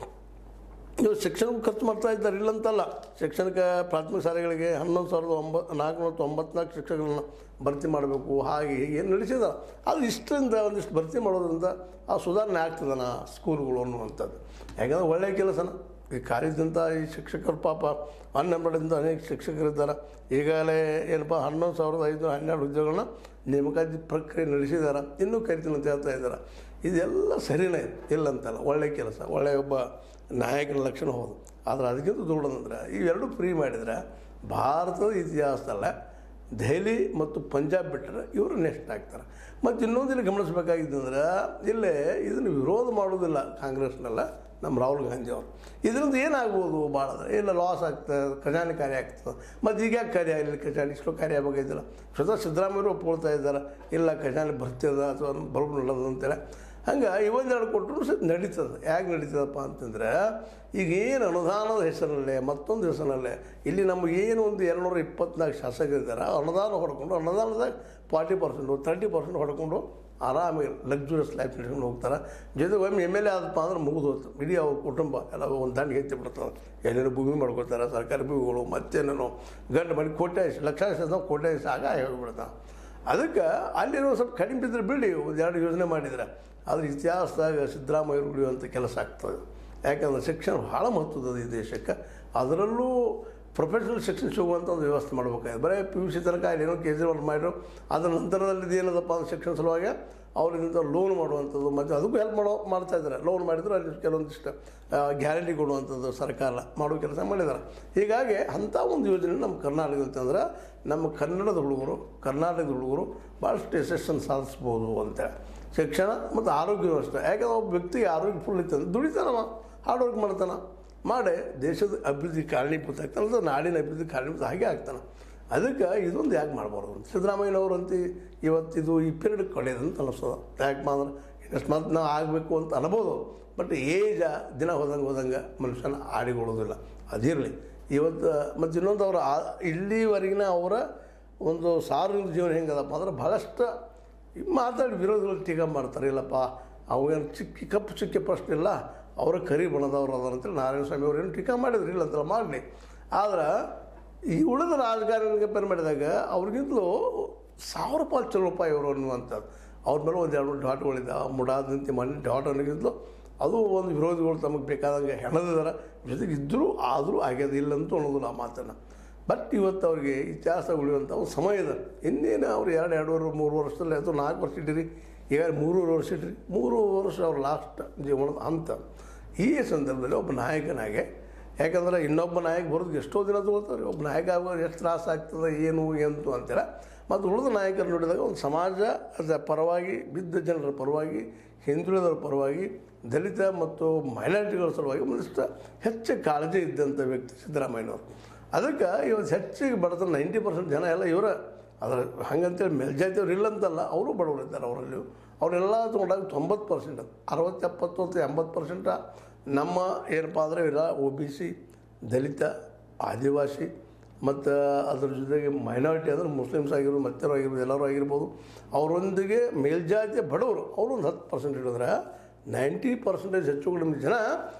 ಇವರು ಶಿಕ್ಷಣಕ್ಕೆ ಖರ್ಚು ಮಾಡ್ತಾ ಇದ್ದಾರೆ ಇಲ್ಲಂತಲ್ಲ ಶಿಕ್ಷಣಕ್ಕೆ ಪ್ರಾಥಮಿಕ ಶಾಲೆಗಳಿಗೆ ಹನ್ನೊಂದು ಸಾವಿರದ ಒಂಬತ್ತು ನಾಲ್ಕುನೂರ ತೊಂಬತ್ನಾಲ್ಕು ಶಿಕ್ಷಕರನ್ನ ಭರ್ತಿ ಮಾಡಬೇಕು ಹಾಗೆ ಹೀಗೆ ಏನು ನಡೆಸಿದ್ದಾರೆ ಅದು ಇಷ್ಟರಿಂದ ಒಂದಿಷ್ಟು ಭರ್ತಿ ಮಾಡೋದ್ರಿಂದ ಆ ಸುಧಾರಣೆ ಆಗ್ತದನ ಸ್ಕೂಲ್ಗಳು ಅನ್ನುವಂಥದ್ದು ಯಾಕಂದ್ರೆ ಒಳ್ಳೆಯ ಕೆಲಸನ ಈ ಕಾರ್ಯದಿಂದ ಈ ಶಿಕ್ಷಕರು ಪಾಪ ಅನ್ಎಂಪ್ಲಾಯ್ಡಿಂದ ಅನೇಕ ಶಿಕ್ಷಕರಿದ್ದಾರೆ ಈಗಾಗಲೇ ಏನಪ್ಪ ಹನ್ನೊಂದು ಸಾವಿರದ ಐದು ಹನ್ನೆರಡು ಹುದ್ದೆಗಳನ್ನ ನೇಮಕಾತಿ ಪ್ರಕ್ರಿಯೆ ನಡೆಸಿದ್ದಾರೆ ಇನ್ನೂ ಕರಿತೀನಿ ಅಂತ ಹೇಳ್ತಾ ಇದ್ದಾರೆ ಇದೆಲ್ಲ ಸರಿನೇ ಇಲ್ಲಂತಲ್ಲ ಒಳ್ಳೆಯ ಕೆಲಸ ಒಳ್ಳೆಯ ಒಬ್ಬ ನಾಯಕನ ಲಕ್ಷಣ ಹೌದು ಆದರೆ ಅದಕ್ಕಿಂತ ದೊಡ್ಡದಂದ್ರೆ ಇವೆರಡು ಫ್ರೀ ಮಾಡಿದರೆ ಭಾರತದ ಇತಿಹಾಸದಲ್ಲ ದೆಹಲಿ ಮತ್ತು ಪಂಜಾಬ್ ಬಿಟ್ಟರೆ ಇವರು ನೆಕ್ಸ್ಟ್ ಆಗ್ತಾರೆ ಮತ್ತು ಇನ್ನೊಂದು ಇಲ್ಲಿ ಗಮನಿಸಬೇಕಾಗಿದ್ದಂದ್ರೆ ಇಲ್ಲೇ ಇದನ್ನು ವಿರೋಧ ಮಾಡೋದಿಲ್ಲ ಕಾಂಗ್ರೆಸ್ನೆಲ್ಲ ನಮ್ಮ ರಾಹುಲ್ ಗಾಂಧಿ ಅವರು ಇದರಿಂದ ಏನಾಗ್ಬೋದು ಭಾಳ ಅಂದ್ರೆ ಇಲ್ಲ ಲಾಸ್ ಆಗ್ತದೆ ಖಜಾನೆ ಕಾರ್ಯ ಆಗ್ತದೆ ಮತ್ತು ಈಗ ಯಾಕೆ ಕಾರ್ಯ ಆಗಲಿಲ್ಲ ಖಜಾನೆ ಇಷ್ಟು ಕಾರ್ಯ ಆಗಬೇಕಿದ್ದಿಲ್ಲ ಸ್ವತಃ ಸಿದ್ದರಾಮಯ್ಯರು ಒಪ್ಕೊಳ್ತಾ ಇದ್ದಾರೆ ಇಲ್ಲ ಖಜಾನೆ ಭರ್ತಿಯದ ಅಥವಾ ಬಲ್ಬ್ ನಡೋದು ಅಂತೇಳಿ ಹಂಗೆ ಇವೊಂದೆರಡು ಕೊಟ್ಟರು ಸಹ ನಡೀತದೆ ಯಾಕೆ ನಡೀತದಪ್ಪ ಅಂತಂದ್ರೆ ಈಗ ಏನು ಅನುದಾನದ ಹೆಸರಲ್ಲೇ ಮತ್ತೊಂದು ಹೆಸರಲ್ಲೇ ಇಲ್ಲಿ ನಮಗೆ ಏನು ಒಂದು ಎರಡುನೂರ ಇಪ್ಪತ್ನಾಲ್ಕು ಶಾಸಕರಿದ್ದಾರೆ ಆ ಅನುದಾನ ಹೊಡ್ಕೊಂಡು ಅನುದಾನದಾಗ ಫಾರ್ಟಿ ಪರ್ಸೆಂಟು ತರ್ಟಿ ಪರ್ಸೆಂಟ್ ಹೊಡ್ಕೊಂಡು ಆರಾಮಾಗಿ ಲಕ್ಸುರಿಯಸ್ ಲೈಫ್ ನಡ್ಕೊಂಡು ಹೋಗ್ತಾರೆ ಜೊತೆಗೆ ಒಮ್ಮೆ ಎಮ್ ಎಲ್ ಎ ಆದಪ್ಪ ಅಂದ್ರೆ ಮುಗಿದು ಹೋಯ್ತು ಇಡೀ ಅವ್ರ ಕುಟುಂಬ ಎಲ್ಲ ಒಂದು ದಂಡಿಗೆ ಎತ್ತಿ ಬಿಡ್ತಾರೆ ಏನೇನು ಭೂಮಿ ಮಾಡ್ಕೊತಾರೆ ಸರ್ಕಾರಿ ಭೂಮಿಗಳು ಮತ್ತೇನೇನೋ ಗಂಡು ಮಾಡಿ ಕೋಟೆ ಲಕ್ಷಾಂಶ ಕೋಟೆ ಆಗ ಹೋಗಿಬಿಡ್ತಾನೆ ಅದಕ್ಕೆ ಅಲ್ಲಿರೋ ಸ್ವಲ್ಪ ಕಡಿಮೆ ಬಿದ್ದರೆ ಬಿಡಿ ಒಂದು ಎರಡು ಯೋಜನೆ ಮಾಡಿದ್ರೆ ಆದರೆ ಇತಿಹಾಸದಾಗ ಸಿದ್ದರಾಮಯ್ಯರು ಉಳಿಯುವಂಥ ಕೆಲಸ ಆಗ್ತದೆ ಯಾಕಂದ್ರೆ ಶಿಕ್ಷಣ ಭಾಳ ಮಹತ್ವದ ಈ ದೇಶಕ್ಕೆ ಅದರಲ್ಲೂ ಪ್ರೊಫೆಷನಲ್ ಶಿಕ್ಷಣ ಸಿಗುವಂಥ ಒಂದು ವ್ಯವಸ್ಥೆ ಮಾಡ್ಬೇಕಾಗಿದೆ ಬರೀ ಪಿ ಯು ಸಿ ತನಕ ಏನೋ ಕೇಜ್ರಿವಾಲ್ ಮಾಡಿದ್ರು ಅದರ ನಂತರದಲ್ಲಿ ಏನದಪ್ಪ ಅಂದ್ರೆ ಶಿಕ್ಷಣ ಸಲುವಾಗಿ ಅವರಿಂದ ಲೋನ್ ಮಾಡುವಂಥದ್ದು ಮತ್ತು ಅದಕ್ಕೂ ಹೆಲ್ಪ್ ಮಾಡೋ ಮಾಡ್ತಾ ಇದ್ದಾರೆ ಲೋನ್ ಮಾಡಿದ್ರು ಅಲ್ಲಿ ಕೆಲವೊಂದಿಷ್ಟು ಗ್ಯಾರಂಟಿ ಕೊಡುವಂಥದ್ದು ಸರ್ಕಾರ ಮಾಡೋ ಕೆಲಸ ಮಾಡಿದ್ದಾರೆ ಹೀಗಾಗಿ ಅಂಥ ಒಂದು ಯೋಜನೆ ನಮ್ಮ ಕರ್ನಾಟಕ ಅಂತಂದ್ರೆ ನಮ್ಮ ಕನ್ನಡದ ಹುಡುಗರು ಕರ್ನಾಟಕದ ಹುಡುಗರು ಭಾಳಷ್ಟು ಯಶಸ್ಸನ್ನು ಸಾಧಿಸ್ಬೋದು ಅಂತೇಳಿ ಶಿಕ್ಷಣ ಮತ್ತು ಆರೋಗ್ಯ ಅಷ್ಟೇ ಯಾಕಂದ್ರೆ ಒಬ್ಬ ವ್ಯಕ್ತಿಗೆ ಆರೋಗ್ಯ ಫುಲ್ ಇತ್ತಂದ್ರೆ ದುಡಿತಾನವ ಹಾರ್ಡ್ ವರ್ಕ್ ಮಾಡ್ತಾನೆ ಮಾಡಿ ದೇಶದ ಅಭಿವೃದ್ಧಿ ಕಾರಣೀಭೂತ ಆಗ್ತಾನೆ ಅಥವಾ ನಾಡಿನ ಅಭಿವೃದ್ಧಿ ಕಾರಣೀಭೂತ ಹಾಗೆ ಆಗ್ತಾನೆ ಅದಕ್ಕೆ ಇದೊಂದು ಯಾಕೆ ಮಾಡಬಾರ್ದು ಅಂತ ಸಿದ್ದರಾಮಯ್ಯನವರಂತೂ ಇವತ್ತಿದು ಈ ಪೀರಿಯಡ್ ಕಳೆಯೋದಂತ ಅನ್ನಿಸ್ತದೆ ಯಾಕೆ ಅಂದ್ರೆ ಇನ್ನಷ್ಟು ಮತ್ತೆ ನಾವು ಆಗಬೇಕು ಅಂತ ಅನ್ಬೋದು ಬಟ್ ಏಜ ದಿನ ಹೋದಂಗೆ ಹೋದಂಗೆ ಮನುಷ್ಯನ ಆಡಿಕೊಳ್ಳೋದಿಲ್ಲ ಅದಿರಲಿ ಇವತ್ತು ಮತ್ತು ಇನ್ನೊಂದು ಅವರ ಆ- ಇಲ್ಲಿವರೆಗಿನ ಅವರ ಒಂದು ಸಾರ್ವಜನಿಕ ಜೀವನ ಹೆಂಗದಪ್ಪ ಅಂದ್ರೆ ಭಾಳಷ್ಟು ಮಾತಾಡಿ ವಿರೋಧಿಗಳು ಟೀಕಾ ಮಾಡ್ತಾರೆ ಇಲ್ಲಪ್ಪ ಅವೇನು ಚಿಕ್ಕಿ ಕಪ್ಪು ಚಿಕ್ಕಿ ಪ್ರಶ್ನೆ ಇಲ್ಲ ಅವರ ಕರಿ ಬಣದವ್ರು ಅದಾರ ಅಂತೇಳಿ ನಾರಾಯಣ ಸ್ವಾಮಿ ಅವ್ರು ಏನು ಟೀಕಾ ಮಾಡಿದ್ರು ಇಲ್ಲ ಅಂತಲ್ಲ ಮಾಡಲಿ ಆದ್ರೆ ಈ ಉಳಿದ ರಾಜಕಾರಣಿಗೆ ಕಂಪೇರ್ ಮಾಡಿದಾಗ ಅವ್ರಿಗಿಂತಲೂ ಸಾವಿರ ಪಾಲು ಚಲೋಪ್ಪ ಇವರು ಅನ್ನುವಂಥದ್ದು ಅವ್ರ ಮೇಲೆ ಒಂದು ಎರಡು ಡಾಟ್ಗಳಿದ್ದ ಮುಡಾದಂತೆ ಮನೆ ಡಾಟ್ ಅನ್ನೋಕ್ಕಿಂತಲೂ ಅದು ಒಂದು ವಿರೋಧಿಗಳು ತಮಗೆ ಬೇಕಾದಂಗೆ ಹೆಣದಿದ್ದಾರೆ ಜೊತೆಗೆ ಇದ್ದರೂ ಆದರೂ ಆಗ್ಯದ ಇಲ್ಲ ಅಂತ ಅನ್ನೋದಿಲ್ಲ ಆ ಮಾತನ್ನು ಬಟ್ ಇವತ್ತು ಅವ್ರಿಗೆ ಇತಿಹಾಸ ಉಳಿಯುವಂಥ ಒಂದು ಸಮಯ ಇದೆ ಇನ್ನೇನು ಅವ್ರು ಎರಡು ಎರಡೂವರೆ ಮೂರು ವರ್ಷದಲ್ಲಿ ಅಥವಾ ನಾಲ್ಕು ವರ್ಷ ಇಟ್ಟಿರಿ ಈಗ ಮೂರುವರೆ ವರ್ಷ ಇಟ್ಟಿರಿ ಮೂರು ವರ್ಷ ಅವ್ರ ಲಾಸ್ಟ್ ಜೀವನದ ಹಂತ ಈ ಸಂದರ್ಭದಲ್ಲಿ ಒಬ್ಬ ನಾಯಕನಾಗೆ ಯಾಕಂದ್ರೆ ಇನ್ನೊಬ್ಬ ನಾಯಕ ಬರೋದು ಎಷ್ಟೋ ದಿನ ತಗೋತಾರೆ ಒಬ್ಬ ನಾಯಕ ಆಗೋದು ಎಷ್ಟು ತ್ರಾಸ ಆಗ್ತದೆ ಏನು ಎಂತು ಅಂತೇಳಿ ಮತ್ತು ಉಳಿದ ನಾಯಕರು ನೋಡಿದಾಗ ಒಂದು ಸಮಾಜ ಅದ ಪರವಾಗಿ ಬಿದ್ದ ಜನರ ಪರವಾಗಿ ಹಿಂದುಳಿದವರ ಪರವಾಗಿ ದಲಿತ ಮತ್ತು ಮೈನಾರಿಟಿಗಳ ಸಲುವಾಗಿ ಒಂದಿಷ್ಟು ಹೆಚ್ಚು ಕಾಳಜಿ ಇದ್ದಂಥ ವ್ಯಕ್ತಿ ಸಿದ್ದರಾಮಯ್ಯನವರು ಅದಕ್ಕೆ ಇವತ್ತು ಹೆಚ್ಚಿಗೆ ಬಡತನ ನೈಂಟಿ ಪರ್ಸೆಂಟ್ ಜನ ಎಲ್ಲ ಇವರ ಅದರ ಹಂಗಂತೇಳಿ ಮೇಲ್ಜಾತಿಯವ್ರು ಇಲ್ಲ ಅಂತಲ್ಲ ಅವರು ಬಡವರಿದ್ದಾರೆ ಅವರಲ್ಲಿ ಅವರೆಲ್ಲ ತೊಗೊಂಡಾಗ ತೊಂಬತ್ತು ಪರ್ಸೆಂಟ್ ಅರವತ್ತು ಎಪ್ಪತ್ತು ಅಥವಾ ಎಂಬತ್ತು ಪರ್ಸೆಂಟ ನಮ್ಮ ಏನಪ್ಪ ಅಂದರೆ ಇಲ್ಲ ಒ ಬಿ ಸಿ ದಲಿತ ಆದಿವಾಸಿ ಮತ್ತು ಅದ್ರ ಜೊತೆಗೆ ಮೈನಾರಿಟಿ ಅಂದರೆ ಮುಸ್ಲಿಮ್ಸ್ ಆಗಿರ್ಬೋದು ಮತ್ತರು ಆಗಿರ್ಬೋದು ಎಲ್ಲರೂ ಆಗಿರ್ಬೋದು ಅವರೊಂದಿಗೆ ಮೇಲ್ಜಾತಿಯ ಬಡವರು ಅವರು ಒಂದು ಹತ್ತು ಪರ್ಸೆಂಟ್ ಹಿಡಿದ್ರೆ ನೈಂಟಿ ಪರ್ಸೆಂಟೇಜ್ ಹೆಚ್ಚು ಕಡಿಮೆ ಜನ